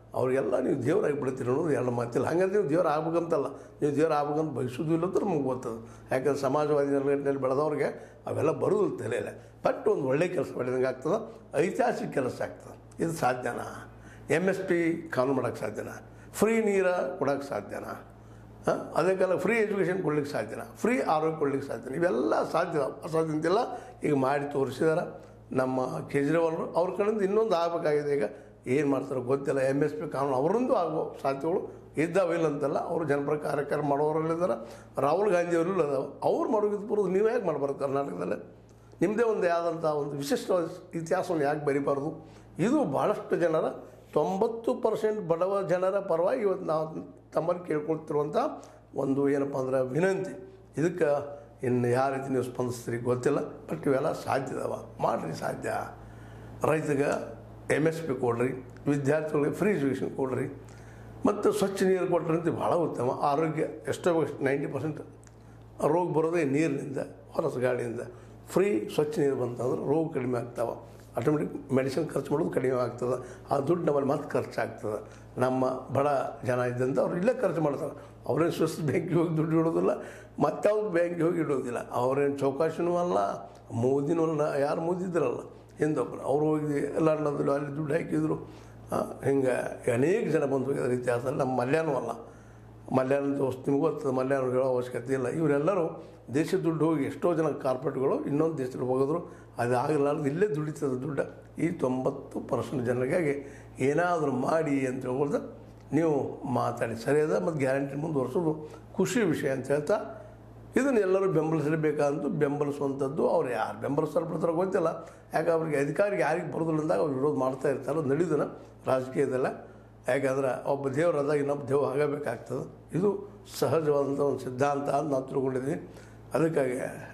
ಅವ್ರಿಗೆಲ್ಲ ನೀವು ದೇವರಾಗಿ ಬಿಡ್ತೀರಿ ಅನ್ನೋದು ಎರಡು ಮಾತಿಲ್ಲ ಹಂಗಂದ್ರೆ ನೀವು ದೇವ್ರು ಆಗ್ಬೇಕಂತಲ್ಲ ನೀವು ದೇವ್ರು ಆಗ್ಬೇಕಂತ ಬಯಸೋದು ಇಲ್ಲ ಅಂತ ನಮಗೆ ಗೊತ್ತದ ಯಾಕಂದ್ರೆ ಸಮಾಜವಾದಿ ನೆಲೆಗಟ್ಟಿನಲ್ಲಿ ಬೆಳೆದವ್ರಿಗೆ ಅವೆಲ್ಲ ಬರೋದಿಲ್ಲ ತಲೆಯಲ್ಲ ಬಟ್ ಒಂದು ಒಳ್ಳೆ ಕೆಲಸ ಮಾಡಿದಂಗೆ ಆಗ್ತದೆ ಐತಿಹಾಸಿಕ ಕೆಲಸ ಆಗ್ತದೆ ಇದು ಸಾಧ್ಯನಾ ಎಮ್ ಎಸ್ ಪಿ ಕಾನೂನು ಮಾಡೋಕ್ಕೆ ಸಾಧ್ಯನಾ ಫ್ರೀ ನೀರು ಕೊಡೋಕ್ಕೆ ಸಾಧ್ಯನಾ ಹಾಂ ಅದಕ್ಕೆಲ್ಲ ಫ್ರೀ ಎಜುಕೇಷನ್ ಕೊಡ್ಲಿಕ್ಕೆ ಸಾಧ್ಯನಾ ಫ್ರೀ ಆರೋಗ್ಯ ಕೊಡ್ಲಿಕ್ಕೆ ಸಾಧ್ಯ ಇವೆಲ್ಲ ಸಾಧ್ಯ ಅಸಾಧ್ಯ ಅಂತಿಲ್ಲ ಈಗ ಮಾಡಿ ತೋರಿಸಿದಾರೆ ನಮ್ಮ ಕೇಜ್ರಿವಾಲ್ರು ಅವ್ರ ಕಡೆಯಿಂದ ಇನ್ನೊಂದು ಆಗಬೇಕಾಗಿದೆ ಈಗ ಏನು ಮಾಡ್ತಾರೋ ಗೊತ್ತಿಲ್ಲ ಎಮ್ ಎಸ್ ಪಿ ಕಾನೂನು ಅವರಿಂದೂ ಆಗೋ ಸಾಧ್ಯಗಳು ಇದ್ದಾವೆ ಇಲ್ಲ ಅಂತಲ್ಲ ಅವರು ಜನಪರ ಕಾರ್ಯಕ್ರಮ ಮಾಡೋರಲ್ಲಿದ್ದಾರೆ ರಾಹುಲ್ ಗಾಂಧಿ ಅವರು ಅದಾವೆ ಅವ್ರು ಮಾಡೋದು ಬರೋದು ನೀವು ಯಾಕೆ ಮಾಡಬಾರ್ದು ಕರ್ನಾಟಕದಲ್ಲೇ ನಿಮ್ಮದೇ ಒಂದು ಆದಂಥ ಒಂದು ವಿಶಿಷ್ಟವಾದ ಇತಿಹಾಸವನ್ನು ಯಾಕೆ ಬರಿಬಾರ್ದು ಇದು ಭಾಳಷ್ಟು ಜನರ ತೊಂಬತ್ತು ಪರ್ಸೆಂಟ್ ಬಡವ ಜನರ ಪರವಾಗಿ ಇವತ್ತು ನಾವು ತಮ್ಮಲ್ಲಿ ಕೇಳ್ಕೊಳ್ತಿರುವಂಥ ಒಂದು ಏನಪ್ಪ ಅಂದ್ರೆ ವಿನಂತಿ ಇದಕ್ಕೆ ಇನ್ನು ಯಾವ ರೀತಿ ನೀವು ಸ್ಪಂದಿಸ್ತೀರಿ ಗೊತ್ತಿಲ್ಲ ಬಟ್ ಇವೆಲ್ಲ ಸಾಧ್ಯ ಇದಾವ ಮಾಡಿರಿ ಸಾಧ್ಯ ರೈತಗೆ ಎಮ್ ಎಸ್ ಪಿ ಕೊಡ್ರಿ ವಿದ್ಯಾರ್ಥಿಗಳಿಗೆ ಫ್ರೀ ಎಜುಕೇಷನ್ ಕೊಡ್ರಿ ಮತ್ತು ಸ್ವಚ್ಛ ನೀರು ಕೊಟ್ರಿ ಅಂತ ಭಾಳ ಉತ್ತಮ ಆರೋಗ್ಯ ಎಷ್ಟೋ ನೈಂಟಿ ಪರ್ಸೆಂಟ್ ರೋಗ ಬರೋದೇ ನೀರಿನಿಂದ ಹೊರಸ ಗಾಳಿಯಿಂದ ಫ್ರೀ ಸ್ವಚ್ಛ ನೀರು ಬಂತಂದ್ರೆ ರೋಗ ಕಡಿಮೆ ಆಗ್ತಾವೆ ಆಟೋಮೆಟಿಕ್ ಮೆಡಿಸಿನ್ ಖರ್ಚು ಮಾಡೋದು ಕಡಿಮೆ ಆಗ್ತದೆ ಆ ದುಡ್ಡು ನಮ್ಮಲ್ಲಿ ಮತ್ತೆ ಖರ್ಚಾಗ್ತದೆ ನಮ್ಮ ಬಡ ಜನ ಇದ್ದಂತ ಅವ್ರು ಇಲ್ಲೇ ಖರ್ಚು ಮಾಡ್ತಾರೆ ಅವ್ರೇನು ಸ್ವಿಸ್ ಬ್ಯಾಂಕಿಗೆ ಹೋಗಿ ದುಡ್ಡು ಇಡೋದಿಲ್ಲ ಮತ್ತಾವ್ದು ಬ್ಯಾಂಕಿಗೆ ಹೋಗಿ ಇಡೋದಿಲ್ಲ ಅವ್ರೇನು ಚೌಕಾಶಿನೂ ಅಲ್ಲ ಮೋದಿನೂ ಅಲ್ಲ ಯಾರು ಮೋದಿದ್ರಲ್ಲ ಹಿಂದೊಬ್ಬರು ಅವ್ರು ಹೋಗಿ ಲಂಡನ್ದಲ್ಲಿ ಅಲ್ಲಿ ದುಡ್ಡು ಹಾಕಿದ್ರು ಹಿಂಗೆ ಅನೇಕ ಜನ ಬಂದು ಹೋಗಿದ್ದಾರೆ ಇತಿಹಾಸದಲ್ಲಿ ನಮ್ಮ ಮಲ್ಯಾನೂ ಅಲ್ಲ ಮಲ್ಯಾಣ ದೋಸ್ತ್ ನಿಮಗೂ ಗೊತ್ತದ ಮಲ್ಯಾಣ ಹೇಳೋ ಅವಶ್ಯಕತೆ ಇಲ್ಲ ಇವರೆಲ್ಲರೂ ದೇಶದ ದುಡ್ಡು ಹೋಗಿ ಎಷ್ಟೋ ಜನ ಕಾರ್ಪೊರೇಟ್ಗಳು ಇನ್ನೊಂದು ದೇಶದಲ್ಲಿ ಹೋಗಿದ್ರು ಅದು ಆಗಲಾರ್ದು ಇಲ್ಲೇ ದುಡಿತದ ದುಡ್ಡು ಈ ತೊಂಬತ್ತು ಪರ್ಸೆಂಟ್ ಜನರಿಗಾಗಿ ಏನಾದರೂ ಮಾಡಿ ಅಂತ ಹೇಳ್ಕೊಳ್ದ ನೀವು ಮಾತಾಡಿ ಸರಿಯಾದ ಮತ್ತು ಗ್ಯಾರಂಟಿ ಮುಂದುವರ್ಸೋದು ಖುಷಿ ವಿಷಯ ಅಂತ ಹೇಳ್ತಾ ಇದನ್ನು ಎಲ್ಲರೂ ಬೆಂಬಲಿಸಲೇಬೇಕಂತೂ ಬೆಂಬಲಿಸುವಂಥದ್ದು ಅವ್ರು ಯಾರು ಬೆಂಬಲಿಸ್ತಾರೆ ಬಿಡ್ತಾರೋ ಗೊತ್ತಿಲ್ಲ ಯಾಕೆ ಅವ್ರಿಗೆ ಅಧಿಕಾರಿಗೆ ಯಾರಿಗೆ ಬರೋದಿಲ್ಲ ಅಂದಾಗ ಅವ್ರು ವಿರೋಧ ಮಾಡ್ತಾ ಇರ್ತಾರೆ ನಡೆದನ ರಾಜಕೀಯದಲ್ಲ ಯಾಕಂದ್ರೆ ಒಬ್ಬ ದೇವರಾದಾಗ ಇನ್ನೊಬ್ಬ ದೇವ ಆಗಬೇಕಾಗ್ತದೆ ಇದು ಸಹಜವಾದಂಥ ಒಂದು ಸಿದ್ಧಾಂತ ಅಂತ ನಾವು ತಿಳ್ಕೊಂಡಿದ್ದೀವಿ ಅದಕ್ಕಾಗಿ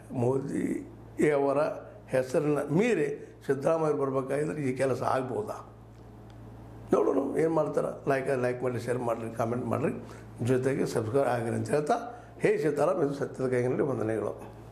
ಮೋದಿಯವರ ಹೆಸರನ್ನ ಮೀರಿ ಸಿದ್ದರಾಮಯ್ಯ ಬರಬೇಕಾಗಿದ್ರೆ ಈ ಕೆಲಸ ಆಗ್ಬೋದಾ ನೋಡೋಣ ಏನು ಮಾಡ್ತಾರೆ ಲೈಕ್ ಲೈಕ್ ಮಾಡಿ ಶೇರ್ ಮಾಡಿರಿ ಕಾಮೆಂಟ್ ಮಾಡಿರಿ ಜೊತೆಗೆ ಸಬ್ಸ್ಕ್ರೈಬ್ ಆಗಿರಿ ಅಂತ ಹೇಳ್ತಾ ಹೇ ಸೀತಾರಾಮ್ ಇದು ಸತ್ಯದ ಕೈಗಿನಲ್ಲಿ ವಂದನೆಗಳು